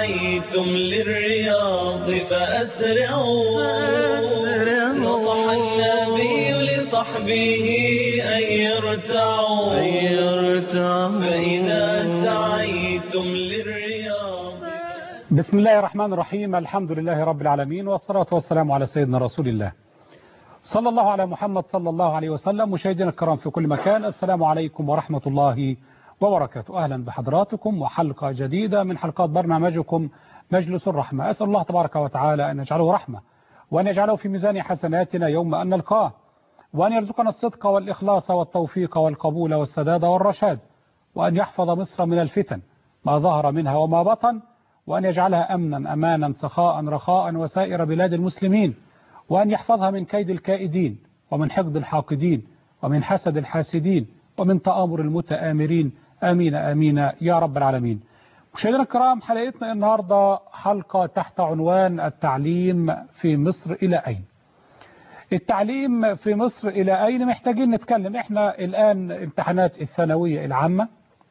سعيتم للرياض فأسرعوا نصح النبي لصحبه أن يرتعوا فإذا سعيتم للرياض بسم الله الرحمن الرحيم الحمد لله رب العالمين والصلاة والسلام على سيدنا رسول الله صلى الله على محمد صلى الله عليه وسلم مشاهدينا الكرام في كل مكان السلام عليكم ورحمة الله وبركاته أهلا بحضراتكم وحلقة جديدة من حلقات برنامجكم مجلس الرحمة أسأل الله تبارك وتعالى أن يجعله رحمة وأن يجعله في ميزان حسناتنا يوم أن نلقاه وأن يرزقنا الصدق والإخلاص والتوفيق والقبول والسداد والرشاد وأن يحفظ مصر من الفتن ما ظهر منها وما بطن وأن يجعلها أمنا أمانا سخاء رخاء وسائر بلاد المسلمين وأن يحفظها من كيد الكائدين ومن حقد الحاقدين ومن حسد الحاسدين ومن تآمر المتآمرين آمين آمين يا رب العالمين مشاهدينا الكرام حلقتنا النهاردة حلقة تحت عنوان التعليم في مصر إلى أين التعليم في مصر إلى أين محتاجين نتكلم إحنا الآن امتحانات الثانوية العامة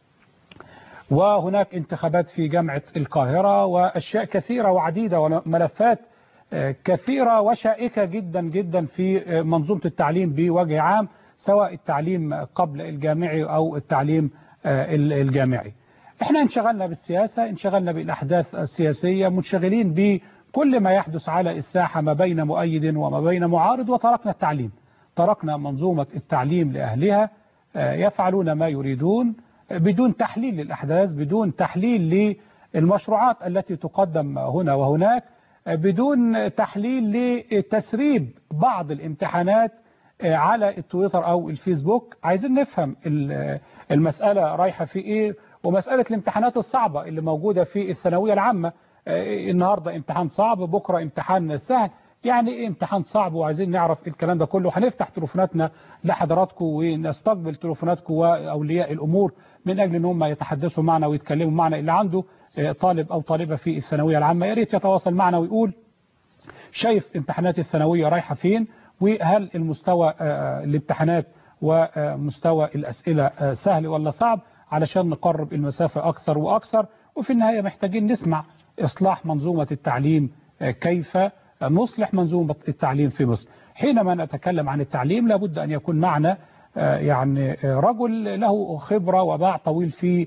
وهناك انتخابات في جامعة القاهرة وأشياء كثيرة وعديدة وملفات كثيرة وشائكة جدا جدا في منظومة التعليم بوجه عام سواء التعليم قبل الجامعي أو التعليم الجامعي احنا انشغلنا بالسياسة انشغلنا بالأحداث السياسية منشغلين بكل ما يحدث على الساحة ما بين مؤيد وما بين معارض وتركنا التعليم تركنا منظومة التعليم لأهلها يفعلون ما يريدون بدون تحليل للأحداث بدون تحليل للمشروعات التي تقدم هنا وهناك بدون تحليل لتسريب بعض الامتحانات على التويتر أو الفيسبوك عايزين نفهم المسألة رايحة في إيه ومسألة الامتحانات الصعبة اللي موجودة في الثانوية العامة النهاردة امتحان صعب بكرة امتحان سهل يعني ايه امتحان صعب وعايزين نعرف الكلام ده كله هنفتح تليفوناتنا لحضراتكم ونستقبل تليفوناتكم وأولياء الأمور من أجل ان هم يتحدثوا معنا ويتكلموا معنا اللي عنده طالب أو طالبة في الثانوية العامة يا ريت يتواصل معنا ويقول شايف امتحانات الثانوية رايحة فين وهل المستوى الامتحانات ومستوى الأسئلة سهل ولا صعب علشان نقرب المسافة أكثر وأكثر وفي النهاية محتاجين نسمع إصلاح منظومة التعليم كيف نصلح منظومة التعليم في مصر حينما نتكلم عن التعليم لابد أن يكون معنا يعني رجل له خبرة وباع طويل في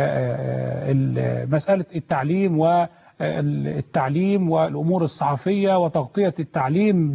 مسألة التعليم والتعليم والأمور الصحفية وتغطية التعليم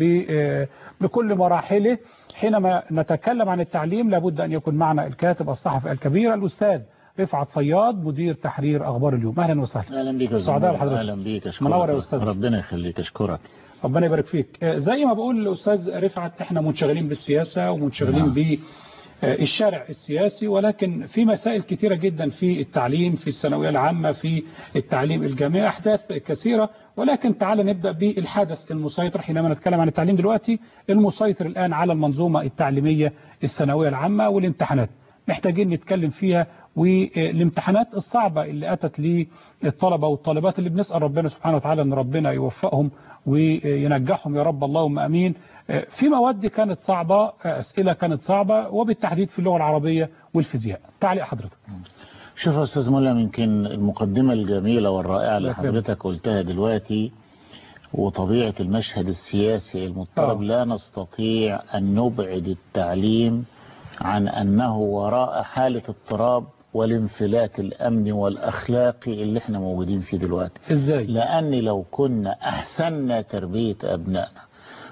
بكل مراحله حينما نتكلم عن التعليم لابد أن يكون معنا الكاتب الصحفي الكبير الأستاذ رفعت فياض مدير تحرير أخبار اليوم أهلا وسهلا أهلا بك سعداء بحضرتك أهلا بك أشكرك منور يا أستاذ ربنا يخليك أشكرك ربنا يبارك فيك زي ما بقول الأستاذ رفعت احنا منشغلين بالسياسة ومنشغلين نعم. ب الشارع السياسي ولكن في مسائل كثيرة جدا في التعليم في الثانوية العامة في التعليم الجامعي أحداث كثيرة ولكن تعال نبدأ بالحدث المسيطر حينما نتكلم عن التعليم دلوقتي المسيطر الآن على المنظومة التعليمية الثانوية العامة والامتحانات محتاجين نتكلم فيها والامتحانات الصعبة اللي أتت للطلبة والطالبات اللي بنسأل ربنا سبحانه وتعالى أن ربنا يوفقهم وينجحهم يا رب اللهم أمين في مواد كانت صعبة أسئلة كانت صعبة وبالتحديد في اللغة العربية والفيزياء تعليق حضرتك شوف يا أستاذ ملهم يمكن المقدمة الجميلة والرائعة اللي الله يكرمك. حضرتك قلتها دلوقتي وطبيعة المشهد السياسي المضطرب آه. لا نستطيع أن نبعد التعليم عن أنه وراء حالة اضطراب والانفلات الأمني والأخلاقي اللي احنا موجودين فيه دلوقتي إزاي لأن لو كنا أحسننا تربية أبنائنا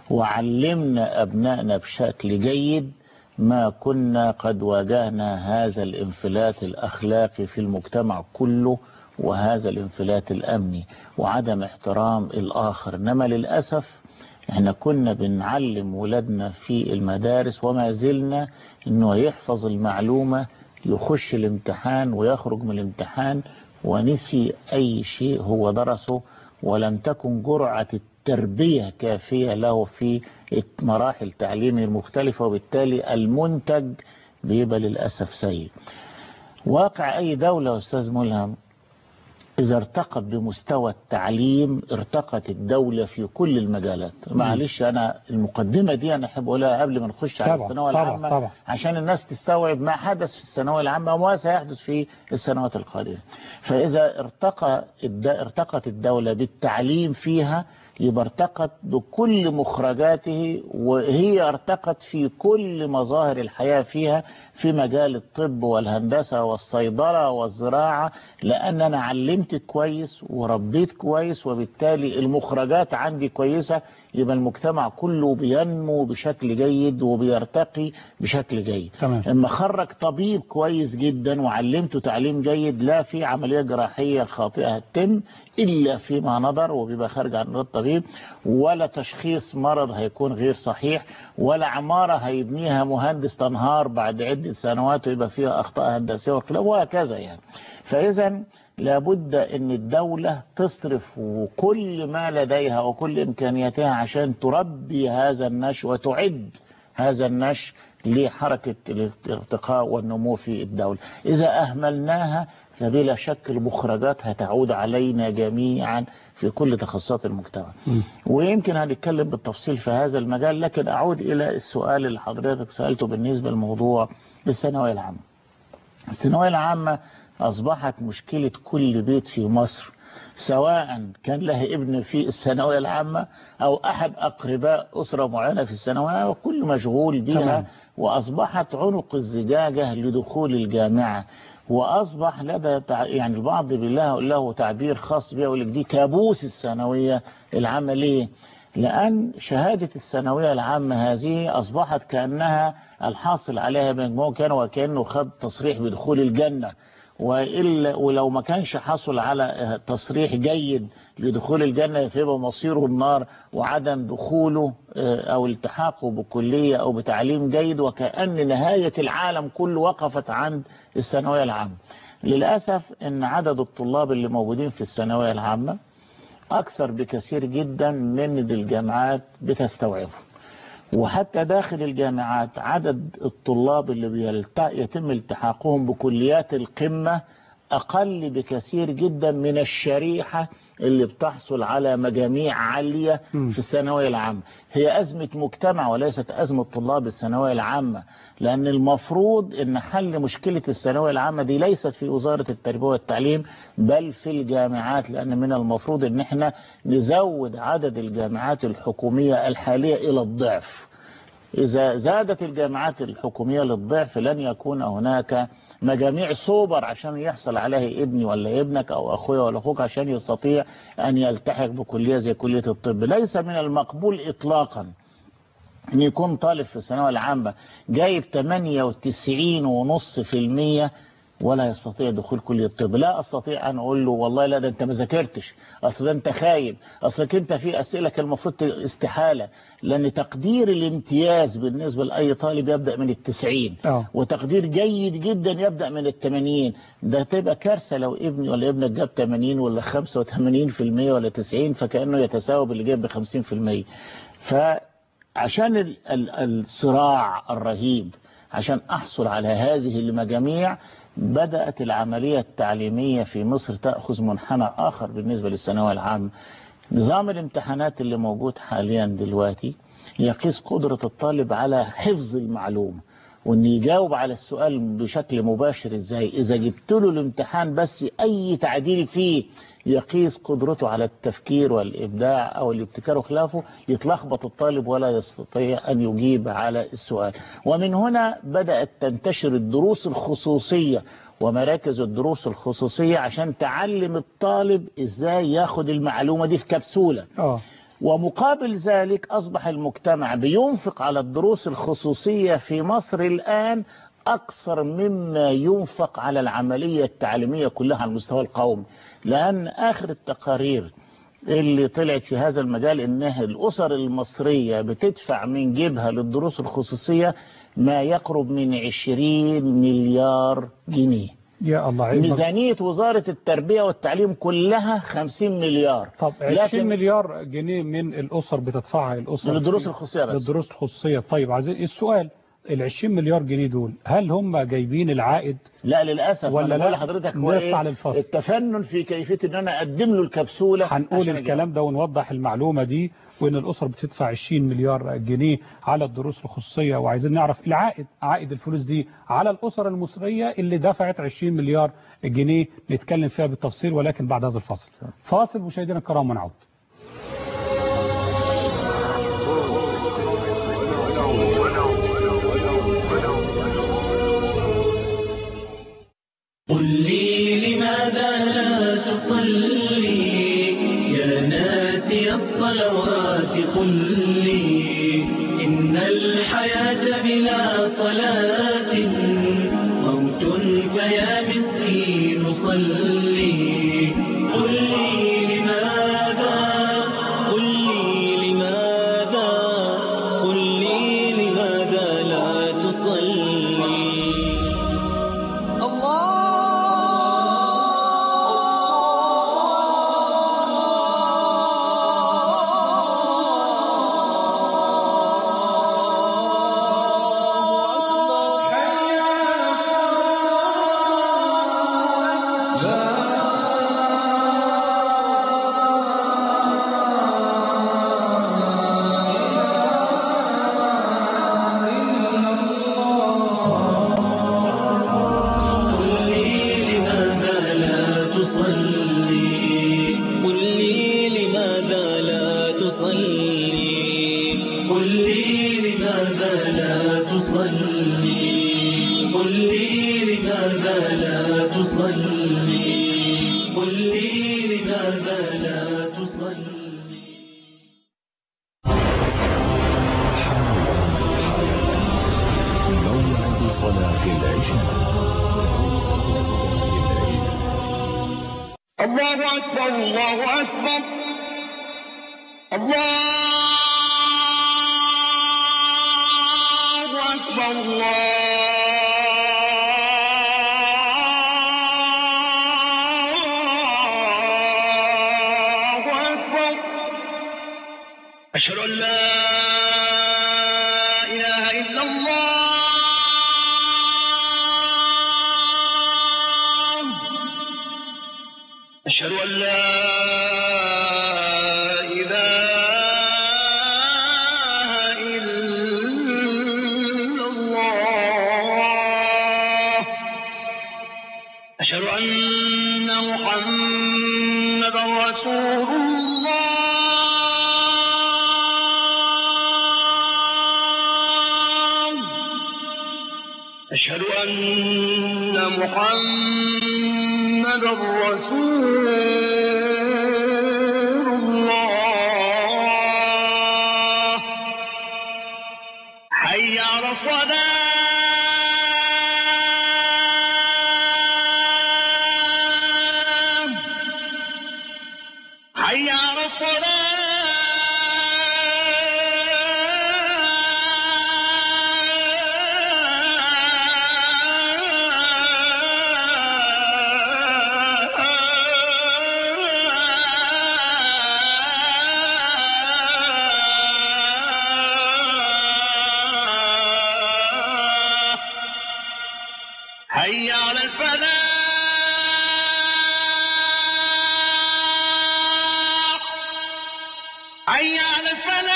وعلمنا أبنائنا بشكل جيد ما كنا قد واجهنا هذا الانفلات الأخلاقي في المجتمع كله وهذا الانفلات الأمني وعدم احترام الآخر إنما للأسف احنا كنا بنعلم ولادنا في المدارس وما زلنا انه يحفظ المعلومة يخش الامتحان ويخرج من الامتحان ونسي اي شيء هو درسه ولم تكن جرعة التربية كافية له في مراحل تعليمه المختلفة وبالتالي المنتج بيبقى للأسف سيء واقع أي دولة يا أستاذ ملهم إذا ارتقت بمستوى التعليم ارتقت الدولة في كل المجالات معلش أنا المقدمة دي أنا أحب أقولها قبل ما نخش على طبعا، الثانوية طبعا، العامة طبعا. عشان الناس تستوعب ما حدث في الثانوية العامة وما سيحدث في السنوات القادمة فإذا ارتقى الد... ارتقت الدولة بالتعليم فيها يبقى ارتقت بكل مخرجاته وهي ارتقت في كل مظاهر الحياة فيها في مجال الطب والهندسة والصيدلة والزراعة لأن أنا علمت كويس وربيت كويس وبالتالي المخرجات عندي كويسة يبقى المجتمع كله بينمو بشكل جيد وبيرتقي بشكل جيد تمام. اما خرج طبيب كويس جدا وعلمته تعليم جيد لا في عملية جراحية خاطئة هتتم إلا فيما نظر وبيبقى خارج عن رد الطبيب ولا تشخيص مرض هيكون غير صحيح ولا عمارة هيبنيها مهندس تنهار بعد عدة سنوات ويبقى فيها أخطاء هندسية وخلاف وهكذا يعني فإذا لابد ان الدولة تصرف كل ما لديها وكل امكانياتها عشان تربي هذا النشء وتعد هذا النشء لحركة الارتقاء والنمو في الدولة إذا أهملناها فبلا شك المخرجات هتعود علينا جميعا في كل تخصصات المجتمع ويمكن هنتكلم بالتفصيل في هذا المجال لكن أعود إلى السؤال اللي حضرتك سألته بالنسبة لموضوع الثانوية العامة الثانوية العامة أصبحت مشكلة كل بيت في مصر سواء كان له ابن في الثانوية العامة أو أحد أقرباء أسرة معينة في الثانوية وكل مشغول بها تمام. وأصبحت عنق الزجاجة لدخول الجامعة وأصبح لدى تع- يعني البعض بالله له تعبير خاص بيه يقول لك دي كابوس الثانوية العامة ليه؟ لأن شهادة الثانوية العامة هذه أصبحت كأنها الحاصل عليها مجموع كان وكأنه خد تصريح بدخول الجنة وإلا ولو ما كانش حصل على تصريح جيد لدخول الجنة فيبقى مصيره النار وعدم دخوله آه، أو التحاقه بكلية أو بتعليم جيد وكأن نهاية العالم كله وقفت عند الثانوية العامة للأسف أن عدد الطلاب اللي موجودين في الثانوية العامة أكثر بكثير جدا من اللي الجامعات بتستوعبه وحتى داخل الجامعات عدد الطلاب اللي بيلت- يتم التحاقهم بكليات القمة أقل بكثير جدا من الشريحة اللي بتحصل على مجاميع عالية مم. في الثانوية العامة هي أزمة مجتمع وليست أزمة طلاب الثانوية العامة لأن المفروض أن حل مشكلة الثانوية العامة دي ليست في وزارة التربية والتعليم بل في الجامعات لأن من المفروض أن احنا نزود عدد الجامعات الحكومية الحالية إلى الضعف إذا زادت الجامعات الحكومية للضعف لن يكون هناك مجاميع سوبر عشان يحصل عليه ابني ولا ابنك أو أخويا ولا أخوك عشان يستطيع أن يلتحق بكلية زي كلية الطب ليس من المقبول إطلاقا أن يكون طالب في الثانوية العامة جايب 98.5% ولا يستطيع دخول كلية الطب لا أستطيع أن أقول له والله لا ده أنت ما ذاكرتش أصل ده أنت خايب أصلك أنت في أسئلة كان المفروض ت- استحالة لأن تقدير الامتياز بالنسبة لأي طالب يبدأ من التسعين آه. وتقدير جيد جدا يبدأ من الثمانين ده تبقى كارثة لو ابني ولا ابنك جاب 80 ولا 85% ولا 90 فكأنه يتساوى باللي جاب ب 50% فعشان ال- ال- الصراع الرهيب عشان أحصل على هذه المجاميع بدأت العملية التعليمية في مصر تأخذ منحنى آخر بالنسبة للثانوية العامة نظام الامتحانات اللي موجود حاليا دلوقتي يقيس قدرة الطالب على حفظ المعلومة وان يجاوب على السؤال بشكل مباشر ازاي اذا جبت له الامتحان بس اي تعديل فيه يقيس قدرته على التفكير والابداع او الابتكار وخلافه يتلخبط الطالب ولا يستطيع ان يجيب على السؤال ومن هنا بدات تنتشر الدروس الخصوصيه ومراكز الدروس الخصوصيه عشان تعلم الطالب ازاي ياخد المعلومه دي في كبسوله اه ومقابل ذلك أصبح المجتمع بينفق على الدروس الخصوصية في مصر الآن أكثر مما ينفق على العملية التعليمية كلها على المستوى القومي لأن آخر التقارير اللي طلعت في هذا المجال إنها الأسر المصرية بتدفع من جيبها للدروس الخصوصية ما يقرب من 20 مليار جنيه يا الله عيب ميزانية وزارة التربية والتعليم كلها 50 مليار طب 20 لكن- مليار جنيه من الأسر بتدفعها الأسر من الدروس في- الخصوصية بس للدروس الخصوصية طيب عزيز السؤال ال 20 مليار جنيه دول هل هم جايبين العائد لا للاسف ولا ولا لا؟ بقول لحضرتك هو نرفع ايه للفصل. التفنن في كيفيه ان انا اقدم له الكبسوله هنقول عشان الكلام ده ونوضح المعلومة دي وان الاسر بتدفع 20 مليار جنيه على الدروس الخصوصية وعايزين نعرف العائد عائد الفلوس دي على الاسر المصرية اللي دفعت 20 مليار جنيه نتكلم فيها بالتفصيل ولكن بعد هذا الفصل فاصل مشاهدينا الكرام ونعود قل لي لماذا لا تصلي يا ناسي الصلوات قل لي إن الحياة بلا صلاة موت فيا مسكين صلي قل لي لماذا قل لي لماذا قل لي لماذا لا تصلي قل لي لماذا لا تصلي قل لي لماذا لا تصلي قل لي لماذا لا تصلي قل لي لماذا لا تصلي قل لي لماذا لا تصلي موعد صلاة العشاء الله أكبر الله أكبر الله أكبر الله أكبر أشهد أن لا إله إلا الله أشهد أن لا إله إلا الله أشهد أن محمدا رسول الله أشهد أن محمدا رسول الله حي على الصلاة حي على الصلاة حي على الفلاح حي على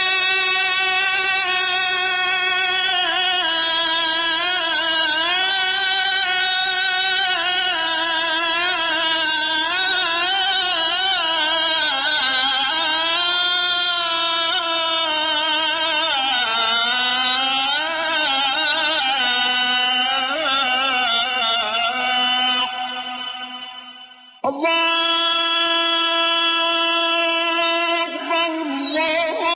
الفلاح الله أكبر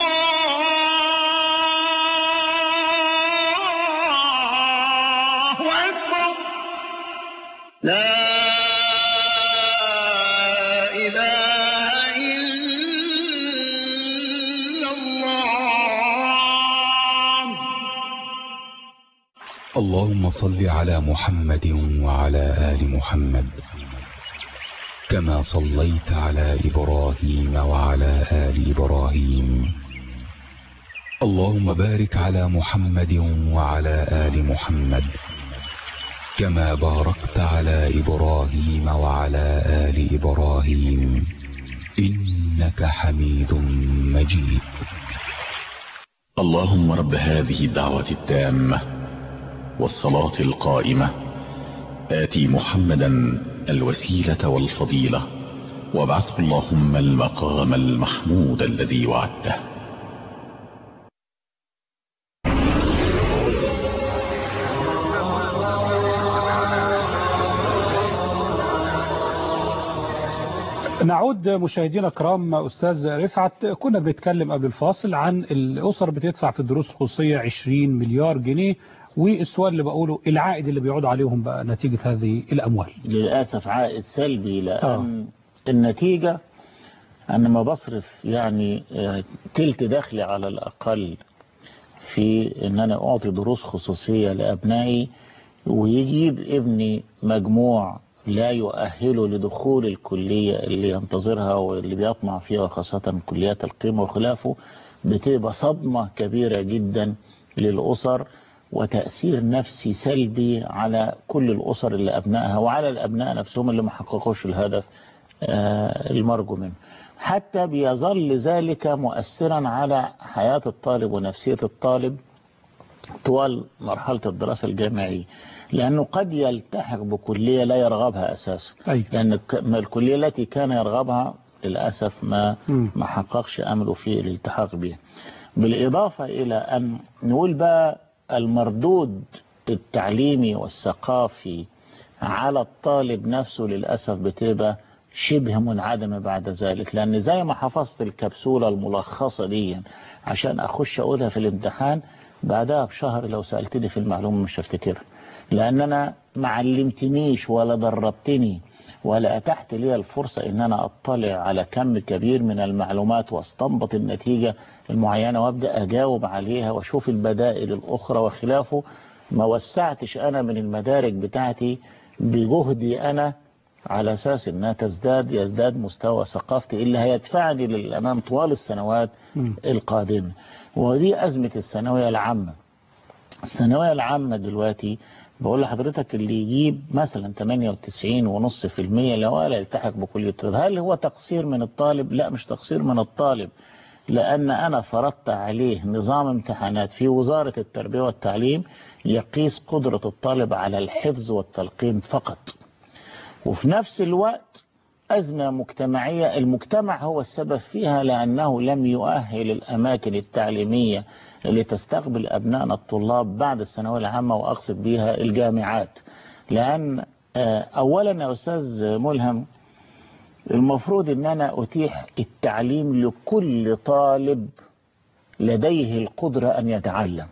الله أكبر لا إله إلا الله اللهم صل على محمد وعلى آل محمد كما صليت على إبراهيم وعلى آل إبراهيم اللهم بارك على محمد وعلى آل محمد كما باركت على إبراهيم وعلى آل إبراهيم إنك حميد مجيد اللهم رب هذه الدعوة التامة والصلاة القائمة آتي محمدا الوسيلة والفضيلة وابعثه اللهم المقام المحمود الذي وعدته نعود مشاهدينا الكرام أستاذ رفعت كنا بنتكلم قبل الفاصل عن الأسر بتدفع في الدروس الخصوصية 20 مليار جنيه والسؤال اللي بقوله العائد اللي بيعود عليهم بقى نتيجة هذه الأموال للأسف عائد سلبي لأن النتيجة أنا ما بصرف يعني آه، تلت دخلي على الأقل في أن أنا أعطي دروس خصوصية لأبنائي ويجيب ابني مجموع لا يؤهله لدخول الكلية اللي ينتظرها واللي بيطمع فيها خاصة كليات القيمة وخلافه بتبقى صدمة كبيرة جدا للأسر وتأثير نفسي سلبي على كل الأسر اللي أبنائها وعلى الأبناء نفسهم اللي ما حققوش الهدف آه، المرجو منه حتى بيظل ذلك مؤثرا على حياة الطالب ونفسية الطالب طوال مرحلة الدراسة الجامعية لأنه قد يلتحق بكلية لا يرغبها أساسا أيوة. لأن الك- ما الكلية التي كان يرغبها للأسف ما مم. ما حققش أمله في الالتحاق بها بالإضافة إلى أن نقول بقى المردود التعليمي والثقافي على الطالب نفسه للأسف بتبقى شبه منعدمة بعد ذلك لأن زي ما حفظت الكبسولة الملخصة دي عشان أخش أقولها في الامتحان بعدها بشهر لو سألتني في المعلومة مش هفتكرها لأن أنا ما علمتنيش ولا دربتني ولا أتحت لي الفرصة إن أنا أطلع على كم كبير من المعلومات واستنبط النتيجة المعينة وأبدأ أجاوب عليها وأشوف البدائل الأخرى وخلافه ما وسعتش أنا من المدارك بتاعتي بجهدي أنا على أساس أنها تزداد يزداد مستوى ثقافتي اللي هيدفعني للأمام طوال السنوات مم. القادمة ودي أزمة الثانوية العامة الثانوية العامة دلوقتي بقول لحضرتك اللي يجيب مثلا 98.5% لو قال يلتحق بكلية الطب هل هو تقصير من الطالب؟ لا مش تقصير من الطالب لأن أنا فرضت عليه نظام امتحانات في وزارة التربية والتعليم يقيس قدرة الطالب على الحفظ والتلقين فقط وفي نفس الوقت أزمة مجتمعية المجتمع هو السبب فيها لأنه لم يؤهل الأماكن التعليمية اللي تستقبل أبنائنا الطلاب بعد الثانوية العامة وأقصد بها الجامعات لأن آه، أولا يا أستاذ ملهم المفروض أن أنا أتيح التعليم لكل طالب لديه القدرة أن يتعلم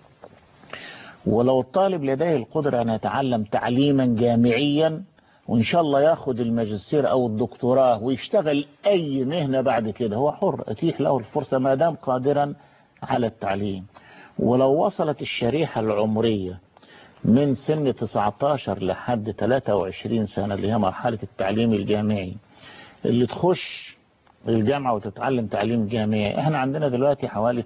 ولو الطالب لديه القدرة أن يتعلم تعليما جامعيا وإن شاء الله ياخد الماجستير أو الدكتوراه ويشتغل أي مهنة بعد كده هو حر أتيح له الفرصة ما دام قادرا على التعليم ولو وصلت الشريحة العمرية من سن 19 لحد 23 سنة اللي هي مرحلة التعليم الجامعي اللي تخش الجامعة وتتعلم تعليم جامعي احنا عندنا دلوقتي حوالي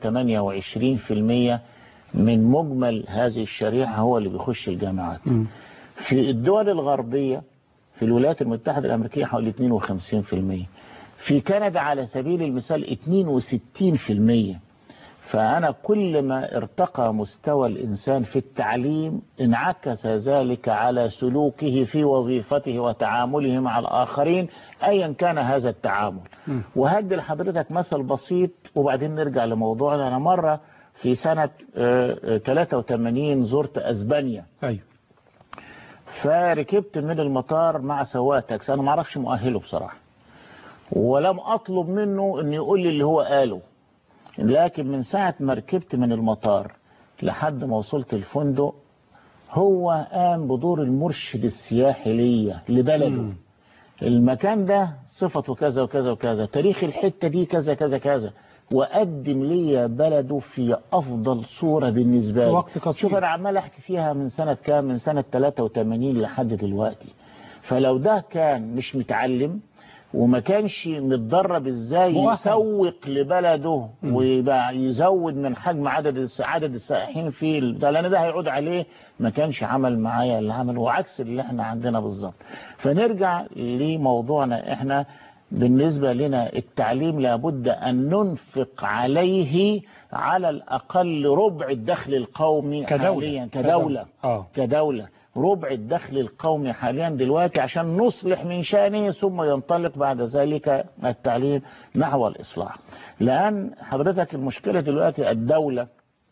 28% من مجمل هذه الشريحة هو اللي بيخش الجامعات مم. في الدول الغربية في الولايات المتحدة الأمريكية حوالي 52% في كندا على سبيل المثال 62% فأنا كل ما ارتقى مستوى الإنسان في التعليم انعكس ذلك على سلوكه في وظيفته وتعامله مع الآخرين أيا كان هذا التعامل وهدي لحضرتك مثل بسيط وبعدين نرجع لموضوعنا أنا مرة في سنة آه، آه، 83 زرت أسبانيا أيوة فركبت من المطار مع سواق تاكسي انا ما اعرفش مؤهله بصراحه ولم اطلب منه انه يقول لي اللي هو قاله لكن من ساعه ما ركبت من المطار لحد ما وصلت الفندق هو قام بدور المرشد السياحي ليا لبلده المكان ده صفته كذا وكذا وكذا تاريخ الحته دي كذا كذا كذا وقدم لي بلده في افضل صوره بالنسبه في لي وقت قصير. شوف انا عمال احكي فيها من سنه كام من سنه 83 لحد دلوقتي فلو ده كان مش متعلم وما كانش متدرب ازاي مؤهل. يسوق لبلده ويبقى يزود من حجم عدد الس- عدد السائحين في البتاع لان ده هيعود عليه ما كانش عمل معايا اللي عمل وعكس اللي احنا عندنا بالظبط فنرجع لموضوعنا احنا بالنسبة لنا التعليم لابد أن ننفق عليه على الأقل ربع الدخل القومي كدولة. حاليا كدولة آه. كدولة ربع الدخل القومي حاليا دلوقتي عشان نصلح من شأنه ثم ينطلق بعد ذلك التعليم نحو الإصلاح لأن حضرتك المشكلة دلوقتي الدولة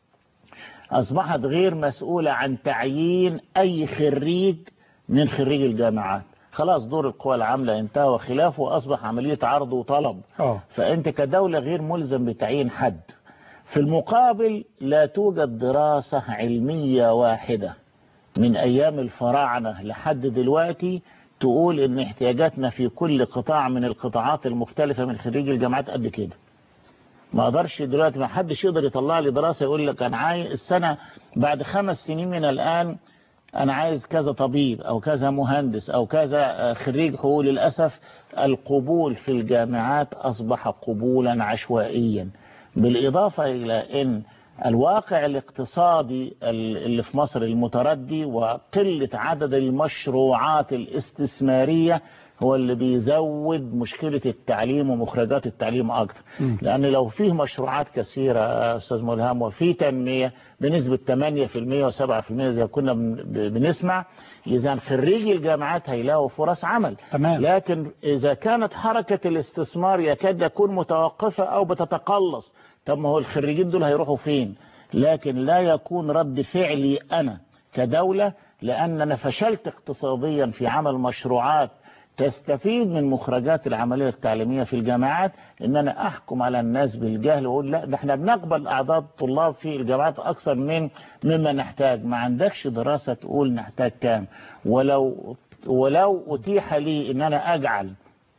أصبحت غير مسؤولة عن تعيين أي خريج من خريج الجامعات خلاص دور القوى العاملة انتهى وخلافه أصبح عملية عرض وطلب اه فأنت كدولة غير ملزم بتعيين حد في المقابل لا توجد دراسة علمية واحدة من أيام الفراعنة لحد دلوقتي تقول إن احتياجاتنا في كل قطاع من القطاعات المختلفة من خريج الجامعات قد كده ما اقدرش دلوقتي ما حدش يقدر يطلع لي دراسة يقول لك أنا عايز السنة بعد خمس سنين من الآن أنا عايز كذا طبيب أو كذا مهندس أو كذا آه، خريج حقوق للأسف القبول في الجامعات أصبح قبولا عشوائيا بالإضافة إلى أن الواقع الاقتصادي اللي في مصر المتردي وقلة عدد المشروعات الاستثمارية هو اللي بيزود مشكلة التعليم ومخرجات التعليم أكتر لأن لو فيه مشروعات كثيرة يا أستاذ ملهم وفي تنمية بنسبة 8% و7% زي كنا بن- بنسمع إذا خريجي الجامعات هيلاقوا فرص عمل تمام. لكن إذا كانت حركة الاستثمار يكاد يكون متوقفة أو بتتقلص طب ما هو الخريجين دول هيروحوا فين لكن لا يكون رد فعلي أنا كدولة لأن أنا فشلت اقتصاديا في عمل مشروعات تستفيد من مخرجات العملية التعليمية في الجامعات ان انا احكم على الناس بالجهل واقول لا ده احنا بنقبل اعداد طلاب في الجامعات اكثر من مما نحتاج ما عندكش دراسة تقول نحتاج كام ولو ولو اتيح لي ان انا اجعل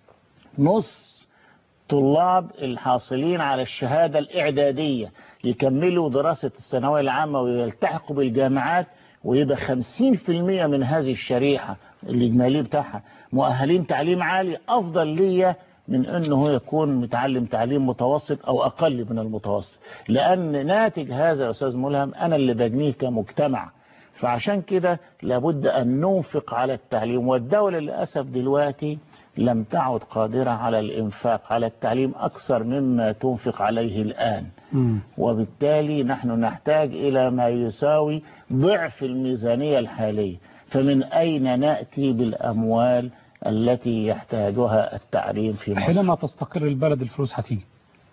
نص طلاب الحاصلين على الشهادة الإعدادية يكملوا دراسة الثانوية العامة ويلتحقوا بالجامعات ويبقى 50% من هذه الشريحة الإجمالي بتاعها مؤهلين تعليم عالي أفضل ليا من أنه يكون متعلم تعليم متوسط أو أقل من المتوسط لأن ناتج هذا يا أستاذ ملهم أنا اللي بجنيه كمجتمع فعشان كده لابد أن ننفق على التعليم والدولة للأسف دلوقتي لم تعد قادرة على الإنفاق على التعليم أكثر مما تنفق عليه الآن مم. وبالتالي نحن نحتاج إلى ما يساوي ضعف الميزانية الحالية فمن أين نأتي بالأموال التي يحتاجها التعليم في مصر حينما تستقر البلد الفلوس هتيجي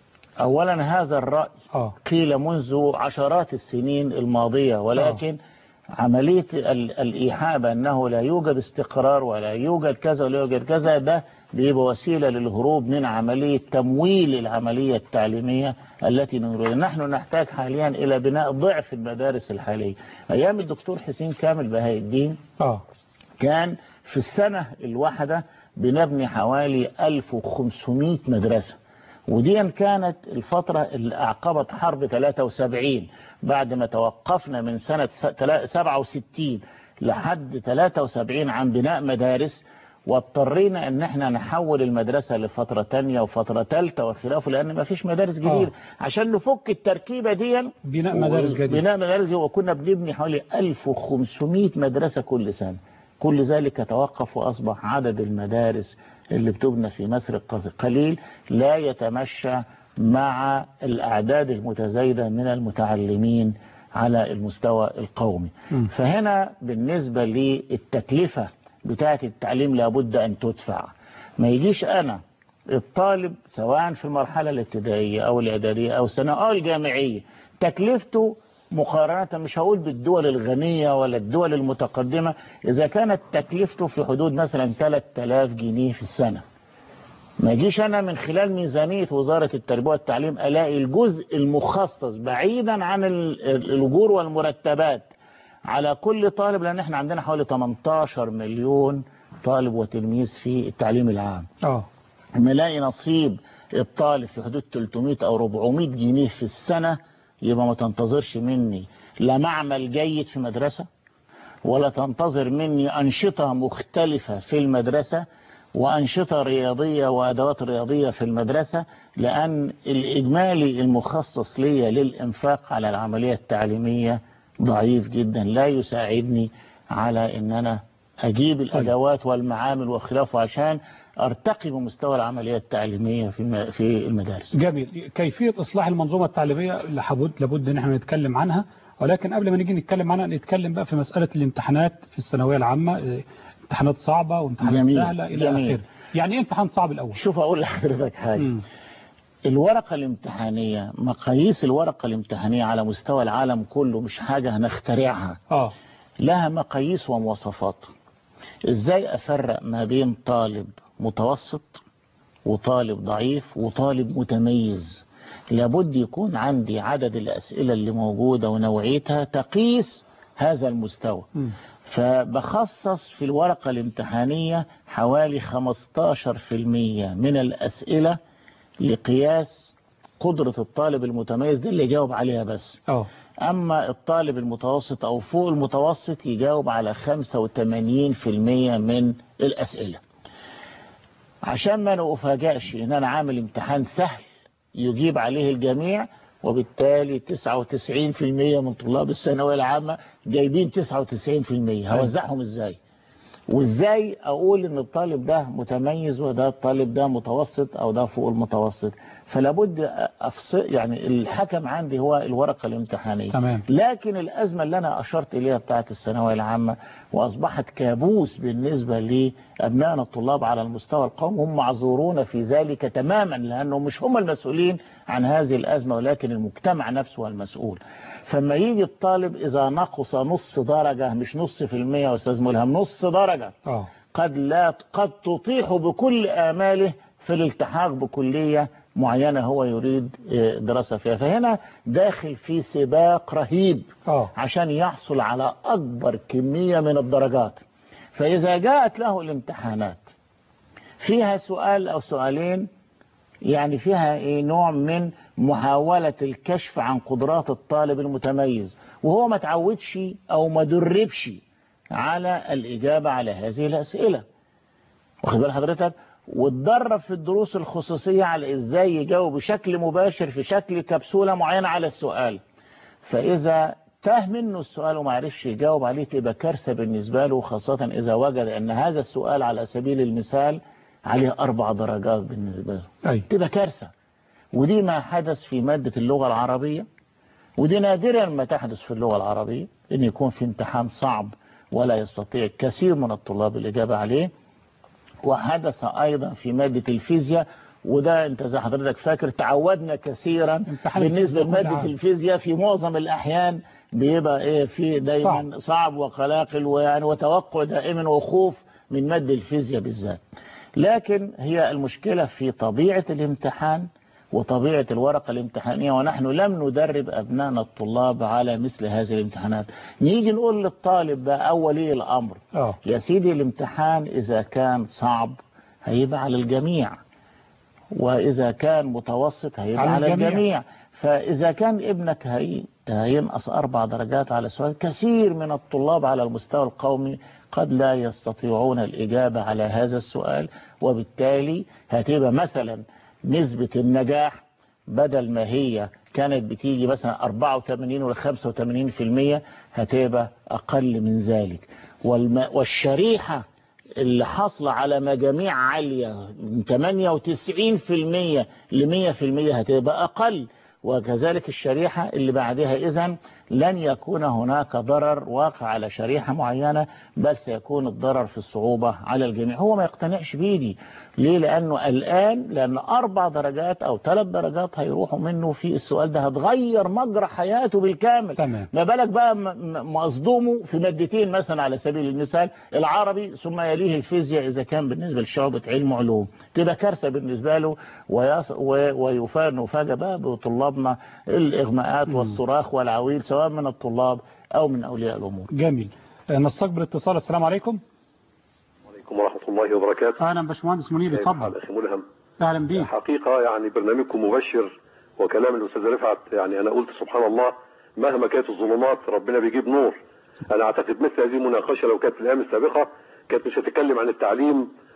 أولا هذا الرأي اه قيل منذ عشرات السنين الماضية ولكن عملية ال- الإيحاء بأنه لا يوجد استقرار ولا يوجد كذا ولا يوجد كذا ده بيبقى وسيلة للهروب من عملية تمويل العملية التعليمية التي نريد نحن نحتاج حاليا إلى بناء ضعف المدارس الحالية أيام الدكتور حسين كامل بهاء الدين اه كان في السنة الواحدة بنبني حوالي 1500 مدرسة ودي كانت الفترة اللي أعقبت حرب 73 بعد ما توقفنا من سنة س- تلا- 67 لحد 73 عن بناء مدارس واضطرينا ان احنا نحول المدرسة لفترة تانية وفترة تالتة وخلافه لان ما فيش مدارس جديدة عشان نفك التركيبة دي بناء مدارس جديدة. بناء مدارس وكنا بنبني حوالي 1500 مدرسة كل سنة كل ذلك توقف وأصبح عدد المدارس اللي بتبنى في مصر ق- قليل لا يتمشى مع الأعداد المتزايدة من المتعلمين على المستوى القومي فهنا بالنسبة للتكلفة بتاعة التعليم لابد أن تدفع ما يجيش أنا الطالب سواء في المرحلة الابتدائية أو الإعدادية أو الثانوية أو الجامعية تكلفته مقارنة مش هقول بالدول الغنية ولا الدول المتقدمة إذا كانت تكلفته في حدود مثلا 3000 جنيه في السنة ما يجيش أنا من خلال ميزانية وزارة التربية والتعليم ألاقي الجزء المخصص بعيدا عن ال- ال- الأجور والمرتبات على كل طالب لأن احنا عندنا حوالي 18 مليون طالب وتلميذ في التعليم العام اه ملاقي نصيب الطالب في حدود 300 أو 400 جنيه في السنة يبقى ما تنتظرش مني لا معمل جيد في مدرسة ولا تنتظر مني أنشطة مختلفة في المدرسة وأنشطة رياضية وأدوات رياضية في المدرسة لأن الإجمالي المخصص لي للإنفاق على العملية التعليمية ضعيف جدا لا يساعدني على أن أنا أجيب الأدوات والمعامل وخلافه عشان أرتقي بمستوى العملية التعليمية في الم- في المدارس جميل كيفية إصلاح المنظومة التعليمية لابد لابد إن احنا نتكلم عنها ولكن قبل ما نيجي نتكلم عنها نتكلم بقى في مسألة الامتحانات في الثانوية العامة إيه، امتحانات صعبة وامتحانات جميل، سهلة إلى جميل. آخره يعني إيه امتحان صعب الأول شوف أقول لحضرتك حاجة مم. الورقة الامتحانية مقاييس الورقة الامتحانية على مستوى العالم كله مش حاجة هنخترعها آه لها مقاييس ومواصفات ازاي افرق ما بين طالب متوسط وطالب ضعيف وطالب متميز لابد يكون عندي عدد الاسئلة اللي موجودة ونوعيتها تقيس هذا المستوى مم. فبخصص في الورقة الامتحانية حوالي 15% من الأسئلة لقياس قدرة الطالب المتميز دي اللي يجاوب عليها بس آه أما الطالب المتوسط أو فوق المتوسط يجاوب على 85% من الأسئلة عشان ما نفاجئش إن أنا عامل امتحان سهل يجيب عليه الجميع وبالتالي 99% من طلاب الثانوية العامة جايبين 99% هوزعهم إزاي وازاي اقول ان الطالب ده متميز وده الطالب ده متوسط او ده فوق المتوسط فلا بد افصل يعني الحكم عندي هو الورقه الامتحانيه تمام. لكن الازمه اللي انا اشرت اليها بتاعت الثانويه العامه واصبحت كابوس بالنسبه لابنائنا الطلاب على المستوى القومي هم معذورون في ذلك تماما لانهم مش هم المسؤولين عن هذه الازمه ولكن المجتمع نفسه هو المسؤول فما يجي الطالب اذا نقص نص درجه مش نص في المية يا استاذ ملهم نص درجه آه قد لا قد تطيح بكل آماله في الالتحاق بكلية معينة هو يريد آه، دراسة فيها فهنا داخل في سباق رهيب آه عشان يحصل على أكبر كمية من الدرجات فإذا جاءت له الامتحانات فيها سؤال أو سؤالين يعني فيها إيه نوع من محاولة الكشف عن قدرات الطالب المتميز وهو ما تعودش أو ما دربش على الإجابة على هذه الأسئلة واخد بال حضرتك واتدرب في الدروس الخصوصية على إزاي يجاوب بشكل مباشر في شكل كبسولة معينة على السؤال فإذا تاه منه السؤال وما عرفش يجاوب عليه تبقى كارثة بالنسبة له خاصة إذا وجد أن هذا السؤال على سبيل المثال عليه أربع درجات بالنسبة له أي تبقى كارثة ودي ما حدث في مادة اللغة العربية ودي نادرا ما تحدث في اللغة العربية ان يكون في امتحان صعب ولا يستطيع كثير من الطلاب الإجابة عليه وحدث أيضا في مادة الفيزياء وده انت زي حضرتك فاكر تعودنا كثيرا امتحان بالنسبة الفيزياء كل لمادة عام. الفيزياء في معظم الأحيان بيبقى ايه في دايما صعب, صعب وقلاقل ويعني وتوقع دائما وخوف من مادة الفيزياء بالذات لكن هي المشكلة في طبيعة الامتحان وطبيعة الورقة الامتحانية ونحن لم ندرب أبنائنا الطلاب على مثل هذه الامتحانات نيجي نقول للطالب بقى أو ولي الأمر آه يا سيدي الامتحان إذا كان صعب هيبقى على الجميع وإذا كان متوسط هيبقى على على, الجميع. الجميع. فإذا كان ابنك هي هينقص أربع درجات على سؤال كثير من الطلاب على المستوى القومي قد لا يستطيعون الإجابة على هذا السؤال وبالتالي هتبقى مثلا نسبة النجاح بدل ما هي كانت بتيجي مثلا 84 ولا 85% هتبقى أقل من ذلك والم... والشريحة اللي حاصلة على مجاميع عالية من 98% ل 100% هتبقى أقل وكذلك الشريحة اللي بعدها إذن لن يكون هناك ضرر واقع على شريحة معينة بل سيكون الضرر في الصعوبة على الجميع هو ما يقتنعش بيدي ليه لأنه الآن لأن أربع درجات أو ثلاث درجات هيروحوا منه في السؤال ده هتغير مجرى حياته بالكامل تمام. ما بالك بقى م- م- مصدومه في مادتين مثلا على سبيل المثال العربي ثم يليه الفيزياء إذا كان بالنسبة لشعبة علم علوم تبقى كارثة بالنسبة له ويص- و- ويفاجئ نفاجئ بقى بطلابنا الإغماءات والصراخ والعويل سواء من الطلاب أو من أولياء الأمور جميل آه، نستقبل اتصال السلام عليكم عليكم ورحمة الله وبركاته أهلا باشمهندس منير كيف اتفضل حال أخي ملهم أهلا بيك حقيقة يعني برنامجكم مبشر وكلام الأستاذ رفعت يعني أنا قلت سبحان الله مهما كانت الظلمات ربنا بيجيب نور أنا أعتقد مثل هذه المناقشة لو كانت في الأيام السابقة كانت مش هتتكلم عن التعليم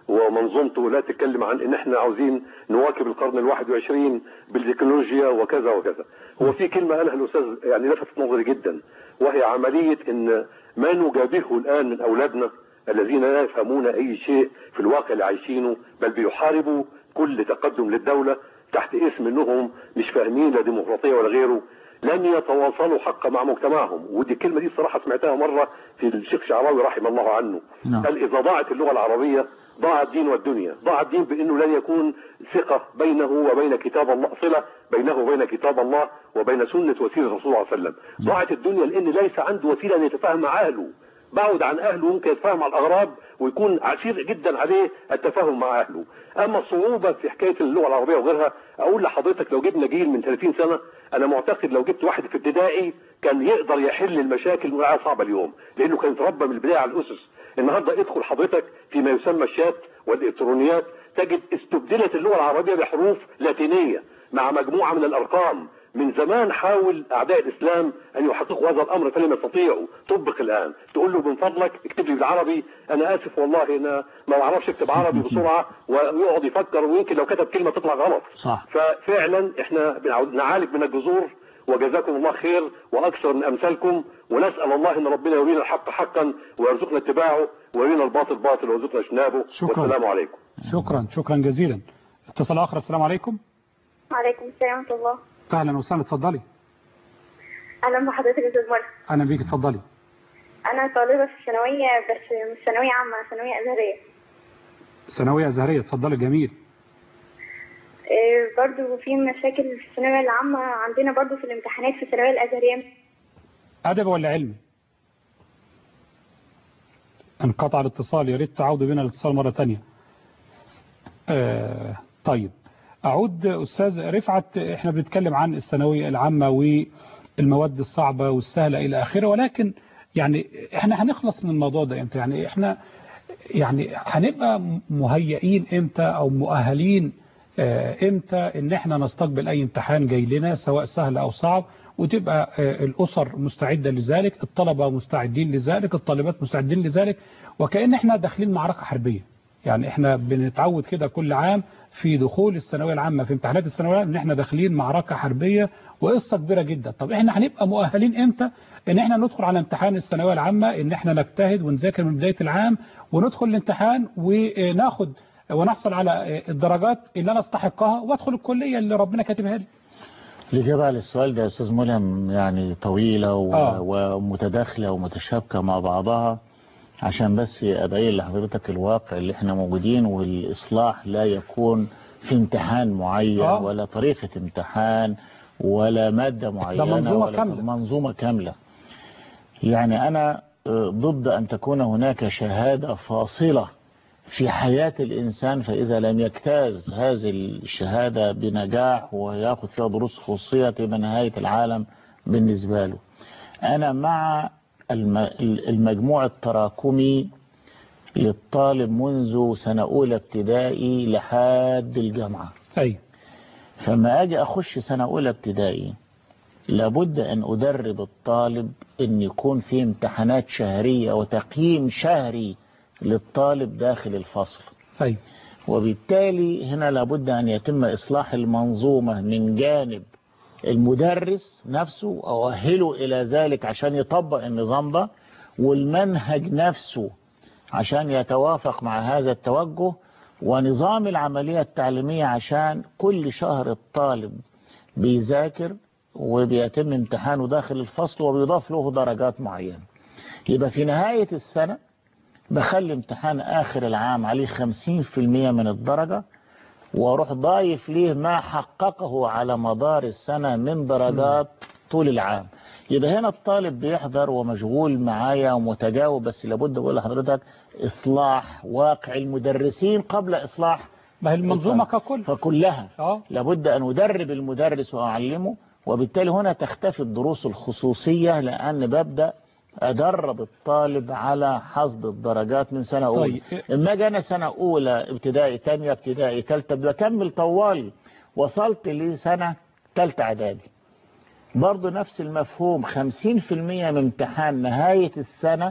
ومنظومته لا تتكلم عن ان احنا عاوزين نواكب القرن الواحد وعشرين بالتكنولوجيا وكذا وكذا هو في كلمة قالها الأستاذ يعني لفتت نظري جدا وهي عملية ان ما نجابهه الآن من أولادنا الذين لا يفهمون أي شيء في الواقع اللي عايشينه بل بيحاربوا كل تقدم للدولة تحت اسم انهم مش فاهمين لا ديمقراطية ولا غيره لن يتواصلوا حقا مع مجتمعهم ودي الكلمة دي الصراحة سمعتها مرة في الشيخ شعراوي رحمه الله عنه نعم. قال إذا ضاعت اللغة العربية ضاع الدين والدنيا ضاع الدين بأنه لن يكون ثقة بينه وبين كتاب الله صلة بينه وبين كتاب الله وبين سنة وسيلة الرسول صلى الله عليه وسلم ضاعت الدنيا لأن ليس عنده وسيلة أن يتفاهم مع أهله بعد عن أهله ممكن يتفاهم مع الأغراب ويكون عسير جدا عليه التفاهم مع أهله أما الصعوبة في حكاية اللغة العربية وغيرها أقول لحضرتك لو جبنا جيل من 30 سنة أنا معتقد لو جبت واحد في ابتدائي كان يقدر يحل المشاكل اللي صعبة اليوم لأنه كان يتربى من البداية على الأسس النهاردة ادخل حضرتك فيما يسمى الشات والإلكترونيات تجد استبدلت اللغة العربية بحروف لاتينية مع مجموعة من الأرقام من زمان حاول أعداء الإسلام أن يحققوا هذا الأمر فلم يستطيعوا طبق الآن تقول له من فضلك اكتب لي بالعربي أنا آسف والله أنا ما بعرفش أكتب عربي بسرعة ويقعد يفكر ويمكن لو كتب كلمة تطلع غلط صح. ففعلا احنا بنعود- نعالج من الجذور وجزاكم الله خير وأكثر من أمثالكم ونسأل الله أن ربنا يرينا الحق حقا ويرزقنا اتباعه ويرينا الباطل باطل ويرزقنا اجتنابه شكرا. والسلام عليكم شكرا شكرا جزيلا اتصال آخر السلام عليكم وعليكم السلام ورحمة الله أهلا وسهلا اتفضلي أهلا بحضرتك يا أستاذ مرة أهلا بيك اتفضلي أنا طالبة في الثانوية بس مش ثانوية عامة ثانوية أزهرية ثانوية أزهرية اتفضلي جميل إيه، برضو في مشاكل في الثانوية العامة عندنا برضو في الامتحانات في الثانوية الأزهرية أدب ولا علمي انقطع الاتصال يا ريت تعودوا بنا الاتصال مرة تانية آه طيب أعود أستاذ رفعت إحنا بنتكلم عن الثانوية العامة والمواد الصعبة والسهلة إلى آخره ولكن يعني إحنا هنخلص من الموضوع ده إمتى يعني إحنا يعني هنبقى مهيئين إمتى أو مؤهلين آه، إمتى إن إحنا نستقبل أي امتحان جاي لنا سواء سهل أو صعب وتبقى آه، الأسر مستعدة لذلك الطلبة مستعدين لذلك الطالبات مستعدين لذلك وكأن إحنا داخلين معركة حربية يعني احنا بنتعود كده كل عام في دخول الثانويه العامه في امتحانات الثانويه العامه ان احنا داخلين معركه حربيه وقصه كبيره جدا طب احنا هنبقى مؤهلين امتى ان احنا ندخل على امتحان الثانويه العامه ان احنا نجتهد ونذاكر من بدايه العام وندخل الامتحان وناخد ونحصل على الدرجات اللي انا استحقها وادخل الكليه اللي ربنا كاتبها لي الإجابة على السؤال ده يا أستاذ ملهم يعني طويلة و... آه. ومتداخلة ومتشابكة مع بعضها عشان بس أبين لحضرتك الواقع اللي احنا موجودين والإصلاح لا يكون في امتحان معين آه. ولا طريقة امتحان ولا مادة معينة منظومة ولا كاملة. منظومة كاملة يعني أنا آه، ضد أن تكون هناك شهادة فاصلة في حياة الإنسان فإذا لم يجتاز هذه الشهادة بنجاح ويأخذ فيها دروس خصوصية تبقى نهاية العالم بالنسبة له أنا مع الم- المجموع التراكمي للطالب منذ سنة أولى ابتدائي لحد الجامعة ايوه فما أجي أخش سنة أولى ابتدائي لابد أن أدرب الطالب أن يكون في امتحانات شهرية وتقييم شهري للطالب داخل الفصل ايوه وبالتالي هنا لابد أن يتم إصلاح المنظومة من جانب المدرس نفسه أؤهله إلى ذلك عشان يطبق النظام ده والمنهج نفسه عشان يتوافق مع هذا التوجه ونظام العملية التعليمية عشان كل شهر الطالب بيذاكر وبيتم امتحانه داخل الفصل وبيضاف له درجات معينة يبقى في نهاية السنة بخلي امتحان آخر العام عليه 50% من الدرجة واروح ضايف ليه ما حققه على مدار السنة من درجات طول العام يبقى هنا الطالب بيحضر ومشغول معايا ومتجاوب بس لابد اقول لحضرتك اصلاح واقع المدرسين قبل اصلاح ما هي المنظومه الطالب. ككل فكلها اه لابد أن أدرب المدرس وأعلمه وبالتالي هنا تختفي الدروس الخصوصية لأن ببدأ أدرب الطالب على حصد الدرجات من سنة أولى طيب. إما أجي أنا سنة أولى ابتدائي تانية ابتدائي تالتة بكمل طوالي وصلت لسنة تالتة إعدادي برضه نفس المفهوم 50% من امتحان نهاية السنة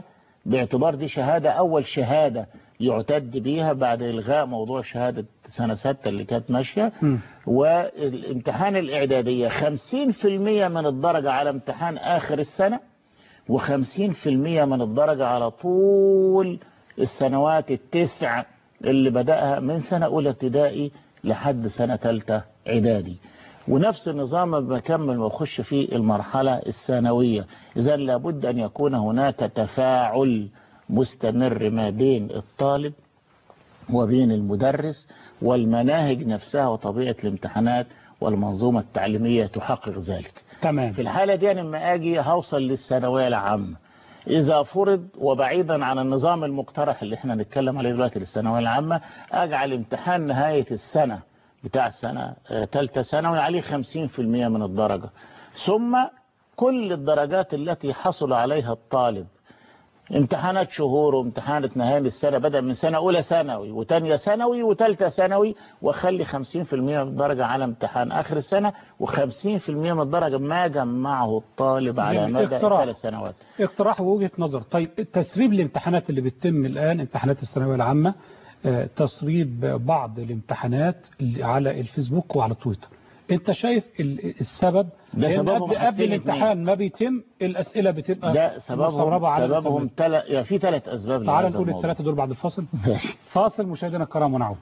باعتبار دي شهادة أول شهادة يعتد بيها بعد إلغاء موضوع شهادة سنة ستة اللي كانت ماشية مم. والامتحان الإعدادية 50% من الدرجة على امتحان آخر السنة و50% من الدرجة على طول السنوات التسع اللي بدأها من سنة أولى ابتدائي لحد سنة ثالثة إعدادي ونفس النظام ما بكمل واخش في المرحلة الثانوية إذا لابد أن يكون هناك تفاعل مستمر ما بين الطالب وبين المدرس والمناهج نفسها وطبيعة الامتحانات والمنظومة التعليمية تحقق ذلك تمام في الحالة دي أنا لما أجي هوصل للثانوية العامة إذا فرض وبعيدا عن النظام المقترح اللي احنا نتكلم عليه دلوقتي للثانوية العامة أجعل امتحان نهاية السنة بتاع السنة آه، تالتة ثانوي عليه 50% من الدرجة ثم كل الدرجات التي حصل عليها الطالب امتحانات شهور وامتحانات نهاية السنة بدأ من سنة أولى ثانوي وتانية ثانوي وتالتة ثانوي وخلي 50% من الدرجة على امتحان آخر السنة و50% من الدرجة ما جمعه الطالب على جميل. مدى اقتراح. ثلاث سنوات اقتراح ووجهة نظر طيب تسريب الامتحانات اللي بتتم الآن امتحانات الثانوية العامة آه، تسريب بعض الامتحانات اللي على الفيسبوك وعلى تويتر انت شايف ال- السبب ده لأن سببهم قبل, قبل حاجتين الامتحان ما بيتم الأسئلة بتبقى ده سببهم مستغربة على سببهم الإنترنت. تل... يعني في ثلاث أسباب تعال لهذا نقول الموضوع. الثلاثة دول بعد الفاصل ماشي. فاصل مشاهدينا الكرام ونعود